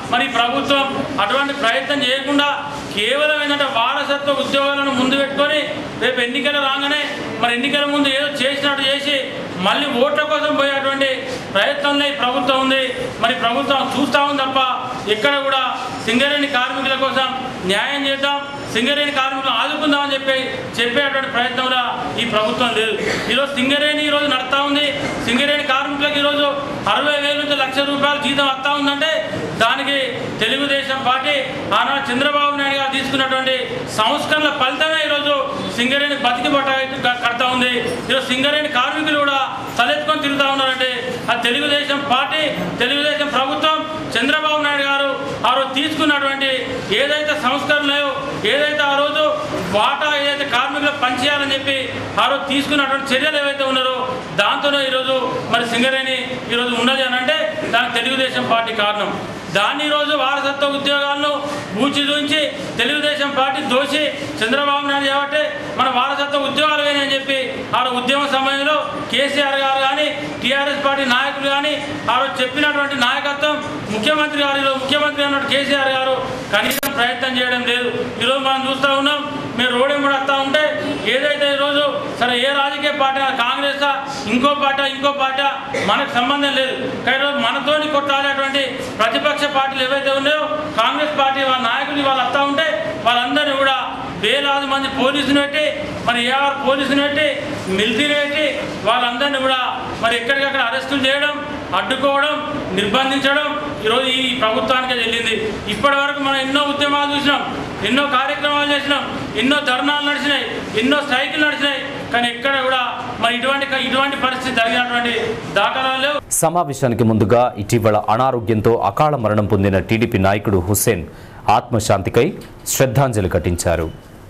Speaker 10: మరి ప్రభుత్వం అటువంటి ప్రయత్నం చేయకుండా కేవలం ఏంటంటే వారసత్వ ఉద్యోగాలను ముందు పెట్టుకొని రేపు ఎన్నికలు రాగానే మరి ఎన్నికల ముందు ఏదో చేసినట్టు చేసి మళ్ళీ ఓట్ల కోసం పోయేటువంటి ప్రయత్నంలో ఈ ప్రభుత్వం ఉంది మరి ప్రభుత్వం చూస్తూ ఉంది తప్ప ఎక్కడ కూడా సింగరేణి కార్మికుల కోసం న్యాయం చేద్దాం సింగరేణి కార్మికులను ఆదుకుందామని చెప్పి చెప్పేటువంటి ప్రయత్నంలో ఈ ప్రభుత్వం లేదు ఈరోజు సింగరేణి ఈరోజు నడుస్తూ ఉంది సింగరేణి కార్మికులకు ఈరోజు అరవై వేల నుంచి లక్ష రూపాయలు జీతం వస్తూ ఉందంటే దానికి తెలుగుదేశం పార్టీ ఆనాడు చంద్రబాబు నాయుడు గారు తీసుకున్నటువంటి సంస్కరణల ఫలితమే ఈరోజు సింగరేణి బతికి బట్ట కడతా ఉంది ఈరోజు సింగరేణి కార్మికులు కూడా తలెత్తుకొని తిరుగుతూ ఉన్నారంటే ఆ తెలుగుదేశం పార్టీ తెలుగుదేశం ప్రభుత్వం చంద్రబాబు నాయుడు గారు ఆ రోజు తీసుకున్నటువంటి ఏదైతే సంస్కరణలు ఏదైతే ఆ రోజు వాటా ఏదైతే కార్మికులకు పనిచేయాలని చెప్పి ఆ రోజు తీసుకున్నటువంటి చర్యలు ఏవైతే ఉన్నారో దాంతోనే ఈరోజు మరి సింగరేణి ఈరోజు ఉన్నది అని అంటే దానికి తెలుగుదేశం పార్టీ కారణం దాన్ని ఈరోజు వారసత్వ ఉద్యోగాలను బూచి చూంచి తెలుగుదేశం పార్టీ దోషి చంద్రబాబు నాయుడు కాబట్టి మన వారసత్వ ఉద్యోగాలు వేయని అని చెప్పి ఆ రోజు ఉద్యమ సమయంలో కేసీఆర్ గారు కానీ టీఆర్ఎస్ పార్టీ నాయకులు కానీ ఆ రోజు చెప్పినటువంటి నాయకత్వం ముఖ్యమంత్రి గారు ఈరోజు ముఖ్యమంత్రి అన్నట్టు కేసీఆర్ గారు కనీసం ప్రయత్నం చేయడం లేదు ఈరోజు మనం చూస్తూ ఉన్నాం మీరు రోడ్ ఎంబడి వస్తూ ఉంటే ఏదైతే ఈరోజు సరే ఏ రాజకీయ పార్టీ కాంగ్రెస్ ఇంకో పార్టీ ఇంకో పార్టీ మనకు సంబంధం లేదు కానీ ఈరోజు మనతోని కొట్టాడేటువంటి ప్రతిపక్ష పార్టీలు ఏవైతే ఉన్నాయో కాంగ్రెస్ పార్టీ వాళ్ళ నాయకులు వాళ్ళు వస్తూ ఉంటే వాళ్ళందరినీ కూడా వేలాది మంది పోలీసులు పెట్టి మరి ఏఆర్ పోలీసులు పెట్టి మిలిటరీ పెట్టి వాళ్ళందరినీ కూడా మరి ఎక్కడికక్కడ అరెస్టులు చేయడం అడ్డుకోవడం నిర్బంధించడం ఈరోజు ఈ ప్రభుత్వానికి వెళ్ళింది ఇప్పటి వరకు మనం ఎన్నో ఉద్యమాలు చూసినాం ఎన్నో కార్యక్రమాలు చేసినాం ఎన్నో ధర్నాలు నడిచినాయి ఎన్నో స్ట్రైకులు నడిచినాయి కానీ ఎక్కడ కూడా మరి ఇటువంటి ఇటువంటి పరిస్థితి జరిగినటువంటి దాఖలాలు లేవు
Speaker 1: సమావేశానికి ముందుగా ఇటీవల అనారోగ్యంతో అకాల మరణం పొందిన టీడీపీ నాయకుడు హుస్సేన్ ఆత్మశాంతికై శ్రద్ధాంజలి ఘటించారు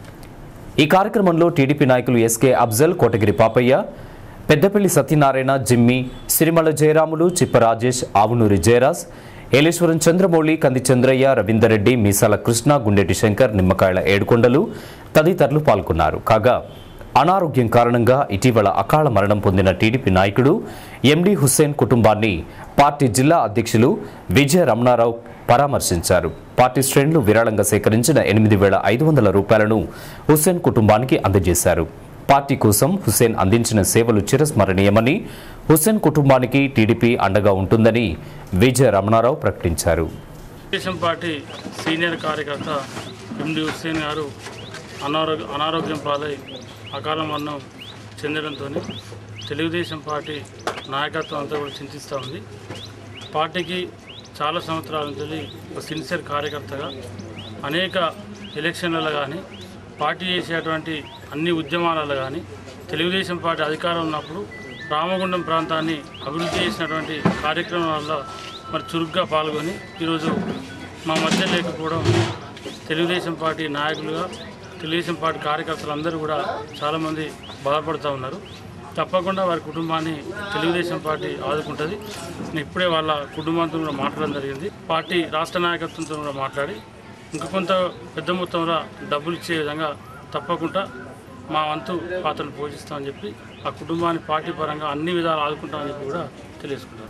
Speaker 1: ఈ కార్యక్రమంలో టీడీపీ నాయకులు ఎస్కే అఫ్జల్ కోటగిరి పాపయ్య పెద్దపల్లి సత్యనారాయణ జిమ్మి సిరిమల జయరాములు చిప్ప రాజేష్ ఆవునూరి జయరాజ్ ఏలేశ్వరం చంద్రమౌళి కంది చంద్రయ్య రవీందర్ రెడ్డి మీసాల కృష్ణ గుండెటి శంకర్ నిమ్మకాయల ఏడుకొండలు తదితరులు పాల్గొన్నారు కాగా అనారోగ్యం కారణంగా ఇటీవల అకాల మరణం పొందిన టీడీపీ నాయకుడు ఎండి హుస్సేన్ కుటుంబాన్ని పార్టీ జిల్లా అధ్యక్షులు విజయ రమణారావు పరామర్శించారు పార్టీ శ్రేణులు విరాళంగా సేకరించిన ఎనిమిది వేల ఐదు వందల రూపాయలను హుస్సేన్ కుటుంబానికి అందజేశారు పార్టీ కోసం హుస్సేన్ అందించిన సేవలు చిరస్మరణీయమని హుస్సేన్ కుటుంబానికి టీడీపీ అండగా ఉంటుందని విజయ రమణారావు ప్రకటించారు
Speaker 10: తెలుగుదేశం పార్టీ సీనియర్ కార్యకర్త ఎండి హుస్సేన్ గారు అనారోగ్య అనారోగ్యం పాలై అకాల మరణం చెందడంతో తెలుగుదేశం పార్టీ నాయకత్వం అంతా కూడా చింతిస్తూ ఉంది పార్టీకి చాలా సంవత్సరాల నుంచి ఒక సిన్సియర్ కార్యకర్తగా అనేక ఎలక్షన్లలో కానీ పార్టీ చేసేటువంటి అన్ని ఉద్యమాలలో కానీ తెలుగుదేశం పార్టీ అధికారం ఉన్నప్పుడు రామగుండం ప్రాంతాన్ని అభివృద్ధి చేసినటువంటి కార్యక్రమాల్లో మరి చురుగ్గా పాల్గొని ఈరోజు మా మధ్య లేకపోవడం తెలుగుదేశం పార్టీ నాయకులుగా తెలుగుదేశం పార్టీ కార్యకర్తలు అందరూ కూడా చాలామంది బాధపడుతూ ఉన్నారు తప్పకుండా వారి కుటుంబాన్ని తెలుగుదేశం పార్టీ ఆదుకుంటుంది నేను ఇప్పుడే వాళ్ళ కుటుంబంతో కూడా మాట్లాడడం జరిగింది పార్టీ రాష్ట్ర నాయకత్వంతో కూడా మాట్లాడి ఇంకా కొంత పెద్ద మొత్తంలో డబ్బులు ఇచ్చే విధంగా తప్పకుండా మా వంతు పాత్రను పోషిస్తామని చెప్పి ఆ కుటుంబాన్ని పార్టీ పరంగా అన్ని విధాలు ఆదుకుంటామని చెప్పి కూడా తెలియజేసుకున్నారు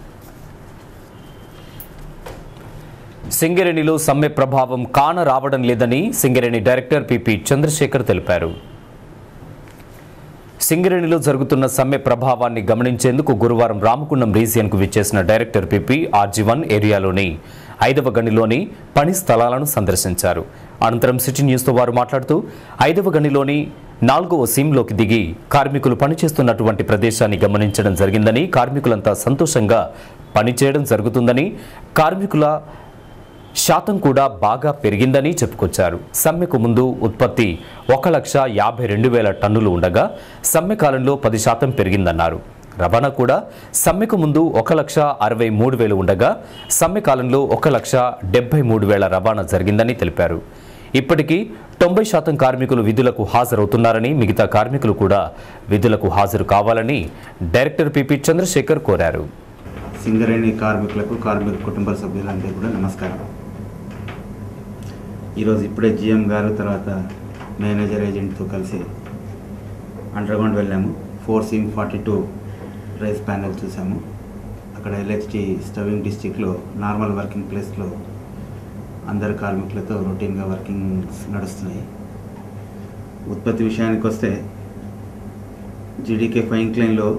Speaker 1: సింగరేణిలో సమ్మె ప్రభావం కాన రావడం లేదని సింగరేణి డైరెక్టర్ పిపి చంద్రశేఖర్ తెలిపారు సింగరేణిలో జరుగుతున్న సమ్మె ప్రభావాన్ని గమనించేందుకు గురువారం రామకుండం రీజియన్కు విచ్చేసిన డైరెక్టర్ పిపి ఆర్జీ వన్ ఏరియాలోని ఐదవ గనిలోని పని స్థలాలను సందర్శించారు అనంతరం సిటీ న్యూస్తో వారు మాట్లాడుతూ ఐదవ గనిలోని నాలుగవ సీమ్లోకి దిగి కార్మికులు పనిచేస్తున్నటువంటి ప్రదేశాన్ని గమనించడం జరిగిందని కార్మికులంతా సంతోషంగా పనిచేయడం జరుగుతుందని కార్మికుల శాతం కూడా బాగా పెరిగిందని చెప్పుకొచ్చారు సమ్మెకు ముందు ఉత్పత్తి ఒక లక్ష యాభై రెండు వేల టన్నులు ఉండగా సమ్మె కాలంలో పది శాతం పెరిగిందన్నారు రవాణా కూడా సమ్మెకు ముందు ఒక లక్ష అరవై మూడు వేలు ఉండగా సమ్మె కాలంలో ఒక లక్ష డెబ్బై మూడు వేల రవాణా జరిగిందని తెలిపారు ఇప్పటికీ తొంభై శాతం కార్మికులు విధులకు హాజరవుతున్నారని మిగతా కార్మికులు కూడా విధులకు హాజరు కావాలని డైరెక్టర్ పిపి చంద్రశేఖర్ కోరారు
Speaker 11: సింగరేణి కార్మికులకు కార్మిక కుటుంబ సభ్యులందరికీ కూడా నమస్కారం ఈరోజు ఇప్పుడే జిఎం గారు తర్వాత మేనేజర్ ఏజెంట్తో కలిసి అండర్గ్రౌండ్ వెళ్ళాము four seam forty two rise panel చూసాము అక్కడ ఎల్హెచ్టి స్టవింగ్ డిస్టిక్లో నార్మల్ వర్కింగ్ ప్లేస్లో అందరు కార్మికులతో రొటీన్గా వర్కింగ్స్ నడుస్తున్నాయి ఉత్పత్తి విషయానికి వస్తే జీడీకే ఫైన్ క్లైన్లో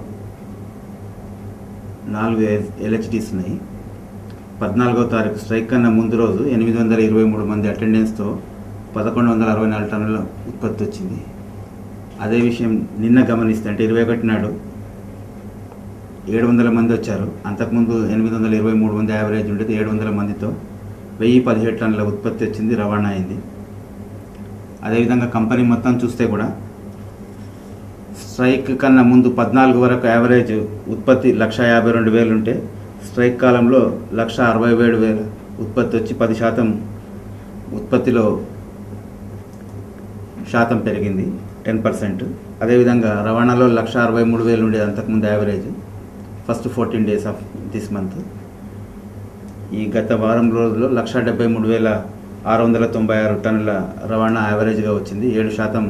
Speaker 11: నాలుగు ఎల్హెచ్డీస్ ఉన్నాయి పద్నాలుగో తారీఖు స్ట్రైక్ కన్నా ముందు రోజు ఎనిమిది వందల ఇరవై మూడు మంది అటెండెన్స్తో పదకొండు వందల అరవై నాలుగు టన్నుల ఉత్పత్తి వచ్చింది అదే విషయం నిన్న గమనిస్తే అంటే ఇరవై ఒకటి నాడు ఏడు వందల మంది వచ్చారు అంతకుముందు ఎనిమిది వందల ఇరవై మూడు మంది యావరేజ్ ఉండేది ఏడు వందల మందితో వెయ్యి పదిహేడు టన్నుల ఉత్పత్తి వచ్చింది రవాణా అయింది అదేవిధంగా కంపెనీ మొత్తం చూస్తే కూడా స్ట్రైక్ కన్నా ముందు పద్నాలుగు వరకు యావరేజ్ ఉత్పత్తి లక్ష యాభై రెండు వేలు ఉంటే స్ట్రైక్ కాలంలో లక్ష అరవై ఏడు వేలు ఉత్పత్తి వచ్చి పది శాతం ఉత్పత్తిలో శాతం పెరిగింది టెన్ పర్సెంట్ అదేవిధంగా రవాణాలో లక్ష అరవై మూడు వేలు ఉండేది అంతకుముందు average first fourteen days of this month ఈ గత వారం రోజుల్లో లక్ష డెబ్బై మూడు వేల ఆరు వందల తొంభై ఆరు టన్నుల రవాణా యావరేజ్గా వచ్చింది ఏడు శాతం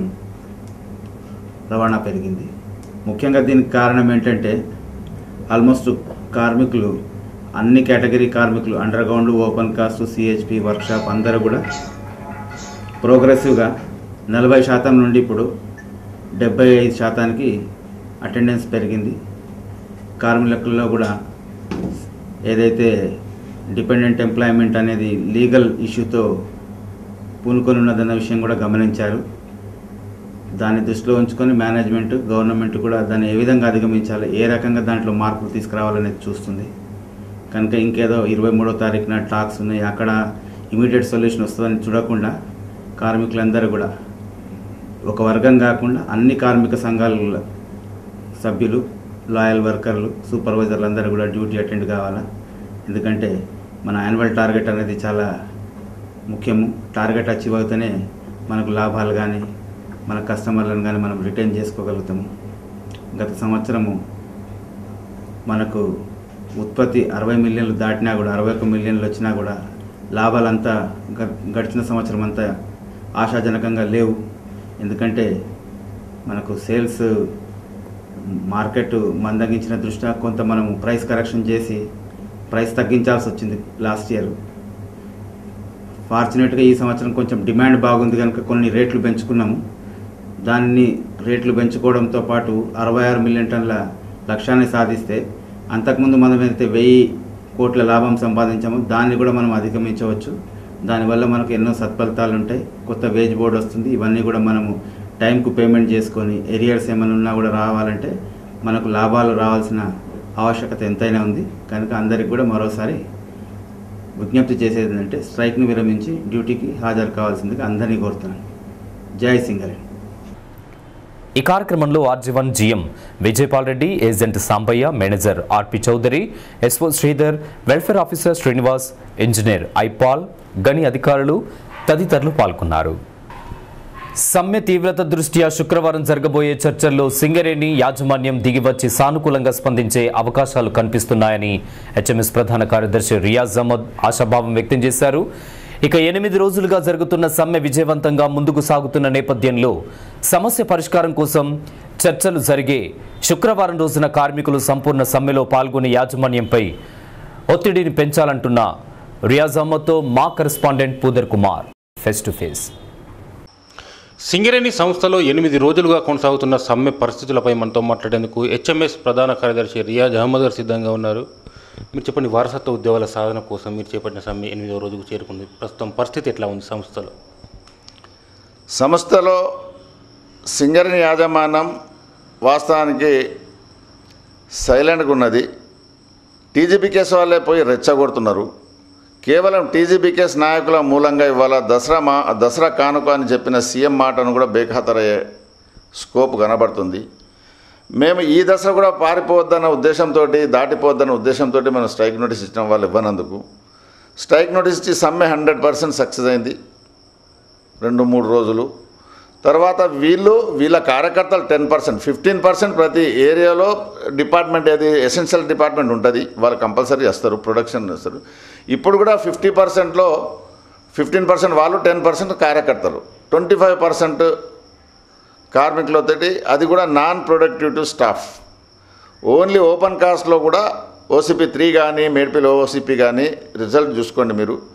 Speaker 11: రవాణా పెరిగింది ముఖ్యంగా దీనికి కారణం ఏంటంటే ఆల్మోస్ట్ కార్మికులు అన్ని కేటగిరీ కార్మికులు underground open cast CHP workshop అందరూ కూడా ప్రోగ్రెసివ్గా నలభై శాతం నుండి ఇప్పుడు డెబ్బై ఐదు శాతానికి అటెండెన్స్ పెరిగింది కార్మికులలో కూడా ఏదైతే డిపెండెంట్ ఎంప్లాయ్మెంట్ అనేది లీగల్ ఇష్యూతో పూనుకొని ఉన్నదన్న విషయం కూడా గమనించారు దాన్ని దృష్టిలో ఉంచుకొని మేనేజ్మెంట్ గవర్నమెంట్ కూడా దాన్ని ఏ విధంగా అధిగమించాలి ఏ రకంగా దాంట్లో మార్పులు తీసుకురావాలనేది చూస్తుంది కనుక ఇంకేదో ఇరవై మూడో తారీఖున టాక్స్ ఉన్నాయి అక్కడ ఇమీడియట్ సొల్యూషన్ వస్తుందని చూడకుండా కార్మికులందరూ కూడా ఒక వర్గం కాకుండా అన్ని కార్మిక సంఘాల సభ్యులు లాయల్ వర్కర్లు సూపర్వైజర్లు అందరూ కూడా డ్యూటీ అటెండ్ కావాలా ఎందుకంటే మన యాన్యువల్ టార్గెట్ అనేది చాలా ముఖ్యము టార్గెట్ అచీవ్ అవుతూనే మనకు లాభాలు కానీ మన కస్టమర్లను కానీ మనం రిటైన్ చేసుకోగలుగుతాము గత సంవత్సరము మనకు ఉత్పత్తి అరవై మిలియన్లు దాటినా కూడా అరవై ఒక్క మిలియన్లు వచ్చినా కూడా లాభాలంతా గ- గడిచిన సంవత్సరం అంతా ఆశాజనకంగా లేవు ఎందుకంటే మనకు సేల్స్ మార్కెట్ మందగించిన దృష్ట్యా కొంత మనం ప్రైస్ కరెక్షన్ చేసి ప్రైస్ తగ్గించాల్సి వచ్చింది లాస్ట్ ఇయర్ ఫార్చునేట్గా ఈ సంవత్సరం కొంచెం డిమాండ్ బాగుంది కనుక కొన్ని రేట్లు పెంచుకున్నాము దాన్ని రేట్లు పెంచుకోవడంతో పాటు అరవై ఆరు మిలియన్ టన్నుల లక్ష్యాన్ని సాధిస్తే అంతకుముందు మనం అయితే వెయ్యి కోట్ల లాభం సంపాదించామో దాన్ని కూడా మనం అధిగమించవచ్చు దానివల్ల మనకు ఎన్నో సత్ఫలితాలు ఉంటాయి కొత్త వేజ్ బోర్డు వస్తుంది ఇవన్నీ కూడా మనము టైంకు పేమెంట్ చేసుకొని ఎరియర్స్ ఏమైనా ఉన్నా కూడా రావాలంటే మనకు లాభాలు రావాల్సిన ఆవశ్యకత ఎంతైనా ఉంది కనుక అందరికి కూడా మరోసారి విజ్ఞప్తి చేసేది ఏంటంటే స్ట్రైక్ను విరమించి డ్యూటీకి హాజరు కావాల్సిందిగా అందరినీ కోరుతున్నాను జై సింగరేణి
Speaker 1: ఈ కార్యక్రమంలో RG one GM Vijayapal Reddy agent Sambaiah manager RP Chowdary SO Sridhar welfare officer Srinivas engineer ఐపాల్ గని అధికారులు తదితరులు పాల్గొన్నారు సమ్మె తీవ్రత దృష్ట్యా శుక్రవారం జరగబోయే చర్చల్లో సింగరేణి యాజమాన్యం దిగివచ్చి సానుకూలంగా స్పందించే అవకాశాలు కనిపిస్తున్నాయని హెచ్ఎంఎస్ ప్రధాన కార్యదర్శి రియాజ్ అహ్మద్ ఆశాభావం వ్యక్తం చేశారు ఇక ఎనిమిది రోజులుగా జరుగుతున్న సమ్మె విజయవంతంగా ముందుకు సాగుతున్న నేపథ్యంలో సమస్య పరిష్కారం కోసం చర్చలు జరిగే శుక్రవారం రోజున కార్మికులు సంపూర్ణ సమ్మెలో పాల్గొనే యాజమాన్యంపై ఒత్తిడిని పెంచాలంటున్న రియాజ్ అహ్మద్తో మా కరెస్పాండెంట్ పూదర్ Kumar face to face
Speaker 12: Singareni సంస్థలో ఎనిమిది రోజులుగా కొనసాగుతున్న సమ్మె పరిస్థితులపై మనతో మాట్లాడేందుకు హెచ్ఎంఎస్ ప్రధాన కార్యదర్శి రియాజ్ అహ్మద్ గారు సిద్ధంగా ఉన్నారు మీరు చెప్పండి వారసత్వ ఉద్యోగాల సాధన కోసం మీరు చేపట్టిన సమ్మె ఎనిమిదో రోజుకు చేరుకుంది ప్రస్తుతం పరిస్థితి ఎట్లా ఉంది సంస్థలో
Speaker 6: సంస్థలో సింగరేణి యాజమాన్యం వాస్తవానికి సైలెంట్గా ఉన్నది టీజీపీ కేసు వాళ్ళే పోయి రెచ్చగొడుతున్నారు కేవలం టీజీపీ కేసు నాయకుల మూలంగా ఇవాళ దసరా మా దసరా కానుక అని చెప్పిన సీఎం మాటను కూడా బేఖాతరయ్యే స్కోప్ కనబడుతుంది మేము ఈ దశ కూడా పారిపోవద్దన్న ఉద్దేశంతో దాటిపోవద్దన్న ఉద్దేశంతో మనం స్ట్రైక్ నోటీస్ ఇచ్చిన వాళ్ళు ఇవ్వనందుకు స్ట్రైక్ నోటీస్ ఇచ్చి సమ్మె హండ్రెడ్ పర్సెంట్ సక్సెస్ అయింది రెండు మూడు రోజులు తర్వాత వీళ్ళు వీళ్ళ కార్యకర్తలు టెన్ పర్సెంట్ ఫిఫ్టీన్ పర్సెంట్ ప్రతి ఏరియాలో డిపార్ట్మెంట్ ఏది ఎసెన్షియల్ డిపార్ట్మెంట్ ఉంటుంది వాళ్ళు కంపల్సరీ వస్తారు ప్రొడక్షన్ వస్తారు ఇప్పుడు కూడా ఫిఫ్టీ పర్సెంట్లో ఫిఫ్టీన్ పర్సెంట్ వాళ్ళు టెన్ పర్సెంట్ కార్యకర్తలు ట్వంటీ ఫైవ్ పర్సెంట్ కార్మికులతోటి అది కూడా non productive staff only open కాస్ట్లో కూడా ఓసీపీ త్రీ కానీ మేడ్పిల్ ఓసీపీ కానీ రిజల్ట్ చూసుకోండి మీరు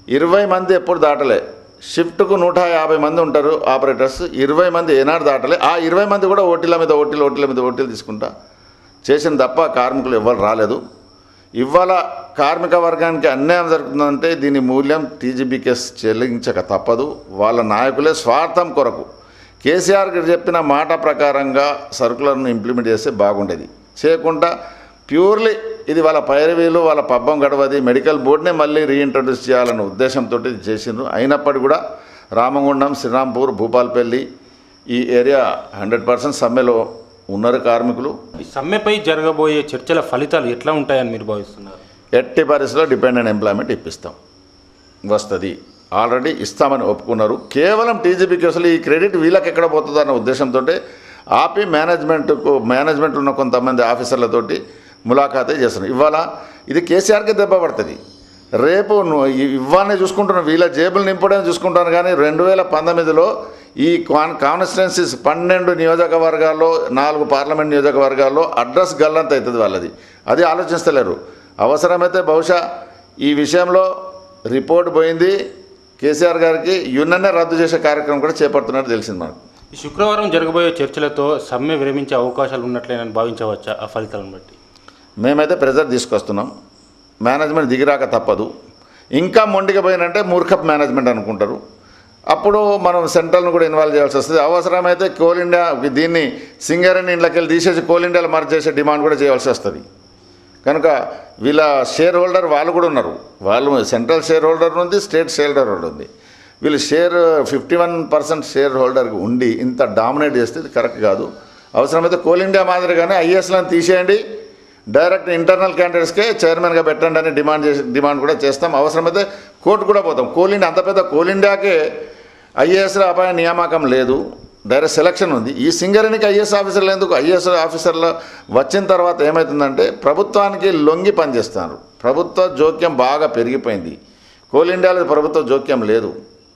Speaker 7: ఇరవై మంది ఎప్పుడు దాటలే షిఫ్ట్కు నూట యాభై మంది ఉంటారు ఆపరేటర్స్ ఇరవై మంది ఏనాడు దాటలే ఆ ఇరవై మంది కూడా ఓటీల మీద ఓటీలు ఓటీల మీద ఓటీలు తీసుకుంటా చేసిన తప్ప కార్మికులు ఎవ్వరు రాలేదు ఇవాళ కార్మిక వర్గానికి అన్యాయం జరుగుతుందంటే దీని మూల్యం టీజీబీకేస్ చెల్లించక తప్పదు వాళ్ళ నాయకులే స్వార్థం కొరకు కేసీఆర్ గారు చెప్పిన మాట ప్రకారంగా సర్కులర్ను ఇంప్లిమెంట్ చేస్తే బాగుండేది చేయకుండా ప్యూర్లీ ఇది వాళ్ళ పైరవీలు వాళ్ళ పబ్బం గడవది మెడికల్ బోర్డునే మళ్ళీ రీఇంట్రడ్యూస్ చేయాలన్న ఉద్దేశంతో ఇది చేసిండ్రు అయినప్పటికీ కూడా రామగుండం శ్రీరాంపూర్ భూపాల్పల్లి ఈ ఏరియా హండ్రెడ్ పర్సెంట్ సమ్మెలో ఉన్నారు కార్మికులు
Speaker 12: ఈ సమ్మెపై జరగబోయే చర్చల ఫలితాలు ఎట్లా ఉంటాయని మీరు భావిస్తున్నారు
Speaker 7: ఎట్టి పరిస్థితిలో డిపెండెంట్ ఎంప్లాయ్మెంట్ ఇప్పిస్తాం వస్తుంది ఆల్రెడీ ఇస్తామని ఒప్పుకున్నారు కేవలం టీజీపీకి అసలు ఈ క్రెడిట్ వీళ్ళకి ఎక్కడ పోతుందో అన్న ఉద్దేశంతో ఆపి మేనేజ్మెంట్కు మేనేజ్మెంట్ ఉన్న కొంతమంది ఆఫీసర్లతోటి ములాఖాతే చేస్తున్నారు ఇవాళ ఇది కేసీఆర్కి దెబ్బ పడుతుంది రేపు నువ్వు ఇ- ఇవ్వాలనే చూసుకుంటున్నాను వీళ్ళ జేబులు నింపడం చూసుకుంటాను కానీ రెండు వేల పంతొమ్మిదిలో ఈ కాన్ కాన్స్టిట్యున్సీస్ పన్నెండు నియోజకవర్గాల్లో నాలుగు పార్లమెంట్ నియోజకవర్గాల్లో అడ్రస్ గల్లంత అవుతుంది వాళ్ళది అది ఆలోచిస్తలేరు అవసరమైతే బహుశా ఈ విషయంలో రిపోర్ట్ పోయింది కేసీఆర్ గారికి యూనియన్నే రద్దు చేసే కార్యక్రమం కూడా చేపడుతున్నట్టు తెలిసింది మనకు
Speaker 12: ఈ శుక్రవారం జరగబోయే చర్చలతో సమ్మె విరమించే అవకాశాలు ఉన్నట్లేనని భావించవచ్చా ఆ ఫలితాలను బట్టి
Speaker 7: మేమైతే ప్రెజర్ తీసుకొస్తున్నాం మేనేజ్మెంట్ దిగిరాక తప్పదు ఇంకా మొండిగా పోయినంటే మూర్ఖప్ మేనేజ్మెంట్ అనుకుంటారు అప్పుడు మనం సెంట్రల్ను కూడా ఇన్వాల్వ్ చేయాల్సి వస్తుంది అవసరమైతే కోల్ ఇండియా దీన్ని సింగరేణి ఇంట్లోకి వెళ్ళి తీసేసి కోల్ ఇండియాలో మర్జ్ చేసే డిమాండ్ కూడా చేయాల్సి వస్తుంది కనుక వీళ్ళ షేర్ హోల్డర్ వాళ్ళు కూడా ఉన్నారు వాళ్ళు సెంట్రల్ షేర్ హోల్డర్ ఉంది స్టేట్ షేర్ హోల్డర్ ఉంది వీళ్ళు share fifty one percent shareholder ఉండి ఇంత డామినేట్ చేస్తే ఇది కరెక్ట్ కాదు అవసరమైతే కోల్ ఇండియా మాదిరిగానే ఐఏఎస్లను తీసేయండి డైరెక్ట్ ఇంటర్నల్ క్యాండిడేట్స్కే చైర్మన్గా పెట్టండి అని డిమాండ్ చేసి డిమాండ్ కూడా చేస్తాం అవసరమైతే కోర్టు కూడా పోతాం కోల్ ఇండియా అంత పెద్ద కోల్ ఇండియాకే ఐఏఎస్ల అపాయ నియామకం లేదు డైరెక్ట్ సెలక్షన్ ఉంది ఈ సింగరేణికి ఐఏఎస్ ఆఫీసర్లు ఎందుకు ఐఏఎస్ ఆఫీసర్లు వచ్చిన తర్వాత ఏమవుతుందంటే ప్రభుత్వానికి లొంగి పనిచేస్తున్నారు ప్రభుత్వ జోక్యం బాగా పెరిగిపోయింది కోల్ ఇండియాలో ప్రభుత్వ జోక్యం లేదు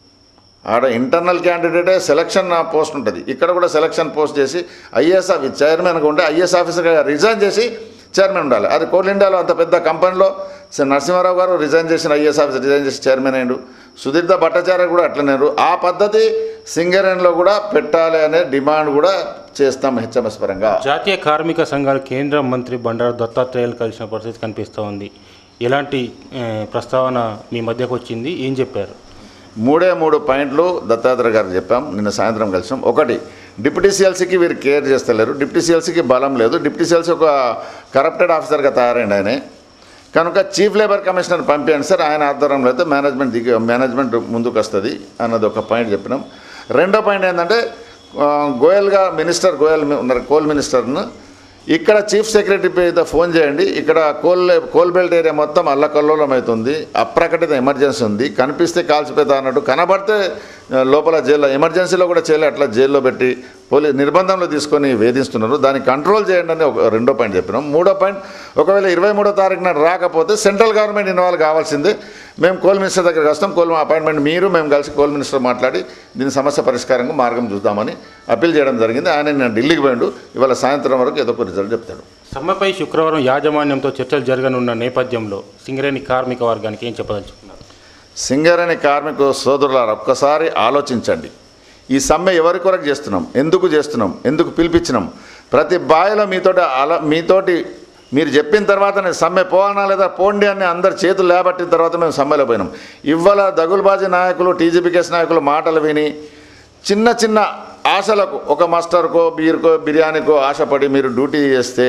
Speaker 7: ఆడ ఇంటర్నల్ క్యాండిడేటే సెలక్షన్ పోస్ట్ ఉంటుంది ఇక్కడ కూడా సెలక్షన్ పోస్ట్ చేసి ఐఏఎస్ ఆఫీ చైర్మన్గా ఉంటే ఐఏఎస్ ఆఫీసర్గా రిజైన్ చేసి చైర్మన్ ఉండాలి అది కోల్ ఇండియాలో అంత పెద్ద కంపెనీలో శ్రీ నరసింహారావు గారు రిజైన్ చేసిన ఐఏఎస్ ఆఫీసర్ రిజైన్ చేసి చైర్మన్ అయ్యిండు సుధీర్ధ భట్టాచార్య కూడా అట్లనేరు ఆ పద్ధతి సింగరేణిలో కూడా పెట్టాలి అనే డిమాండ్ కూడా చేస్తాం హెచ్ఎంఎస్ పరంగా
Speaker 12: జాతీయ కార్మిక సంఘాలు కేంద్ర మంత్రి బండారు దత్తాత్రేయులు కలిసిన పరిస్థితి కనిపిస్తూ ఉంది ఎలాంటి ఆ, ప్రస్తావన మీ మధ్యకు వచ్చింది ఏం చెప్పారు
Speaker 7: మూడే మూడు పాయింట్లు దత్తాత్రేయ గారు చెప్పాం నిన్న సాయంత్రం కలిసాం ఒకటి డిప్యూటీ సిఎల్సీకి వీరు కేర్ చేస్తలేరు డిప్యూటీ సిఎల్సీకి బలం లేదు డిప్యూటీ సిఎల్సీ ఒక కరప్టెడ్ ఆఫీసర్గా తయారైంది ఆయన కనుక చీఫ్ లేబర్ కమిషనర్ పంపించండి సార్ ఆయన ఆధ్వర్యంలో అయితే మేనేజ్మెంట్ దిగి మేనేజ్మెంట్ ముందుకు వస్తుంది అన్నది ఒక పాయింట్ చెప్పినాం రెండో పాయింట్ ఏంటంటే ఆ, గోయల్గా మినిస్టర్ గోయల్ మీ- ఉన్నారు కోల్ మినిస్టర్ను ఇక్కడ చీఫ్ సెక్రటరీ మీద ఫోన్ చేయండి ఇక్కడ కోల్ కోల్ బెల్ట్ ఏరియా మొత్తం అల్లకల్లోలం అవుతుంది అప్రకటిత ఎమర్జెన్సీ ఉంది కనిపిస్తే కాల్చిపోతా అన్నట్టు కనబడితే ఆ, లోపల జైల్లో ఎమర్జెన్సీలో కూడా చేయలే అట్లా జైల్లో పెట్టి పోలీస్ నిర్బంధంలో తీసుకొని వేధిస్తున్నారు దాన్ని కంట్రోల్ చేయండి అని ఒక రెండో పాయింట్ చెప్పినాం మూడో పాయింట్ ఒకవేళ ఇరవై మూడో తారీఖు నాడు రాకపోతే సెంట్రల్ గవర్నమెంట్ ఇన్వాల్వ్ కావాల్సిందే మేము కోల్ మినిస్టర్ దగ్గరికి వస్తాం కోల్ అపాయింట్మెంట్ మీరు మేము కలిసి కోల్ మినిస్టర్ మాట్లాడి దీని సమస్య పరిష్కారంగా మార్గం చూద్దామని అప్పీల్ చేయడం జరిగింది ఆయన నేను ఢిల్లీకి పోయిండు ఇవాళ సాయంత్రం వరకు ఏదో ఒక రిజల్ట్ చెప్తాడు
Speaker 12: సమ్మెపై శుక్రవారం యాజమాన్యంతో చర్చలు జరగనున్న నేపథ్యంలో సింగరేణి కార్మిక వర్గానికి ఏం చెప్పదలుచుకున్నారు
Speaker 7: సింగరేణి కార్మిక సోదరులారా ఒక్కసారి ఆలోచించండి ఈ సమ్మె ఎవరి కొరకు చేస్తున్నాం ఎందుకు చేస్తున్నాం ఎందుకు పిలిపించినాం ప్రతి బాయిలో మీతోటి అలా మీతోటి మీరు చెప్పిన తర్వాత నేను సమ్మె పోవాలా లేదా పోండి అని అందరు చేతులు లేబట్టిన తర్వాత మేము సమ్మెలో పోయినాం ఇవాళ దగులుబాజీ నాయకులు టీజీపీకేస్ నాయకులు మాటలు విని చిన్న చిన్న ఆశలకు ఒక మస్టర్కో బీర్కో బిర్యానీకో ఆశపడి మీరు డ్యూటీ చేస్తే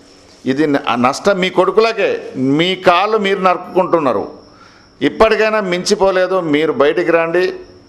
Speaker 7: ఇది న- నష్టం మీ కొడుకులకే మీ కాళ్ళు మీరు నరుక్కుంటున్నారు ఇప్పటికైనా మించిపోలేదు మీరు బయటికి రండి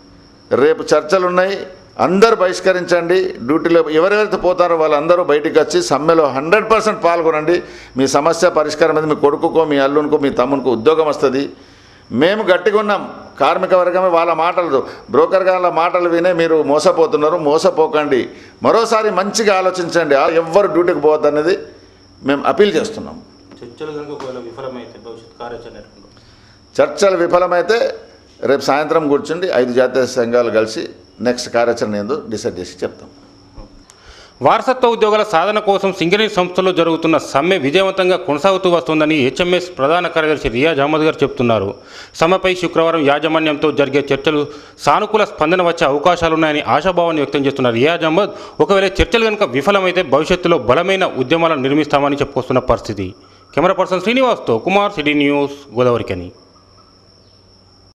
Speaker 7: రేపు చర్చలు ఉన్నాయి అందరూ బహిష్కరించండి డ్యూటీలో ఎవరెవరైతే పోతారో వాళ్ళందరూ బయటికి వచ్చి సమ్మెలో హండ్రెడ్ పర్సెంట్ పాల్గొనండి మీ సమస్య పరిష్కారం అనేది మీ కొడుకుకో మీ అల్లునికో మీ తమ్మునికో ఉద్యోగం వస్తుంది మేము గట్టిగా ఉన్నాం కార్మిక వర్గమే వాళ్ళ మాటలు బ్రోకర్ గారి మాటలు వినే మీరు మోసపోతున్నారు మోసపోకండి మరోసారి మంచిగా ఆలోచించండి ఆ ఎవ్వరు డ్యూటీకి పోవద్దనేది మేము అపీల్ చేస్తున్నాం
Speaker 12: చర్చలు కనుక ఒకవేళ విఫలమైతే భవిష్యత్ కార్యాచరణ ఎట్లుంటుంది?
Speaker 7: చర్చలు విఫలమైతే రేపు సాయంత్రం కూర్చుండి ఐదు జాతీయ సంఘాలు కలిసి నెక్స్ట్ కార్యాచరణ ఏందో డిసైడ్ చేసి చెప్తాం
Speaker 12: వారసత్వ ఉద్యోగాల సాధన కోసం సింగరేణి సంస్థలో జరుగుతున్న సమ్మె విజయవంతంగా కొనసాగుతూ వస్తోందని హెచ్ఎంఎస్ ప్రధాన కార్యదర్శి రియాజ్ అహ్మద్ గారు చెబుతున్నారు సమ్మెపై శుక్రవారం యాజమాన్యంతో జరిగే చర్చలు సానుకూల స్పందన వచ్చే అవకాశాలున్నాయని ఆశాభావాన్ని వ్యక్తం చేస్తున్న రియాజ్ అహ్మద్ ఒకవేళ చర్చలు కనుక విఫలమైతే భవిష్యత్తులో బలమైన ఉద్యమాలను నిర్మిస్తామని చెప్పుకొస్తున్న పరిస్థితి కెమెరా పర్సన్ శ్రీనివాస్తో కుమార్ సిటీ న్యూస్ గోదావరికని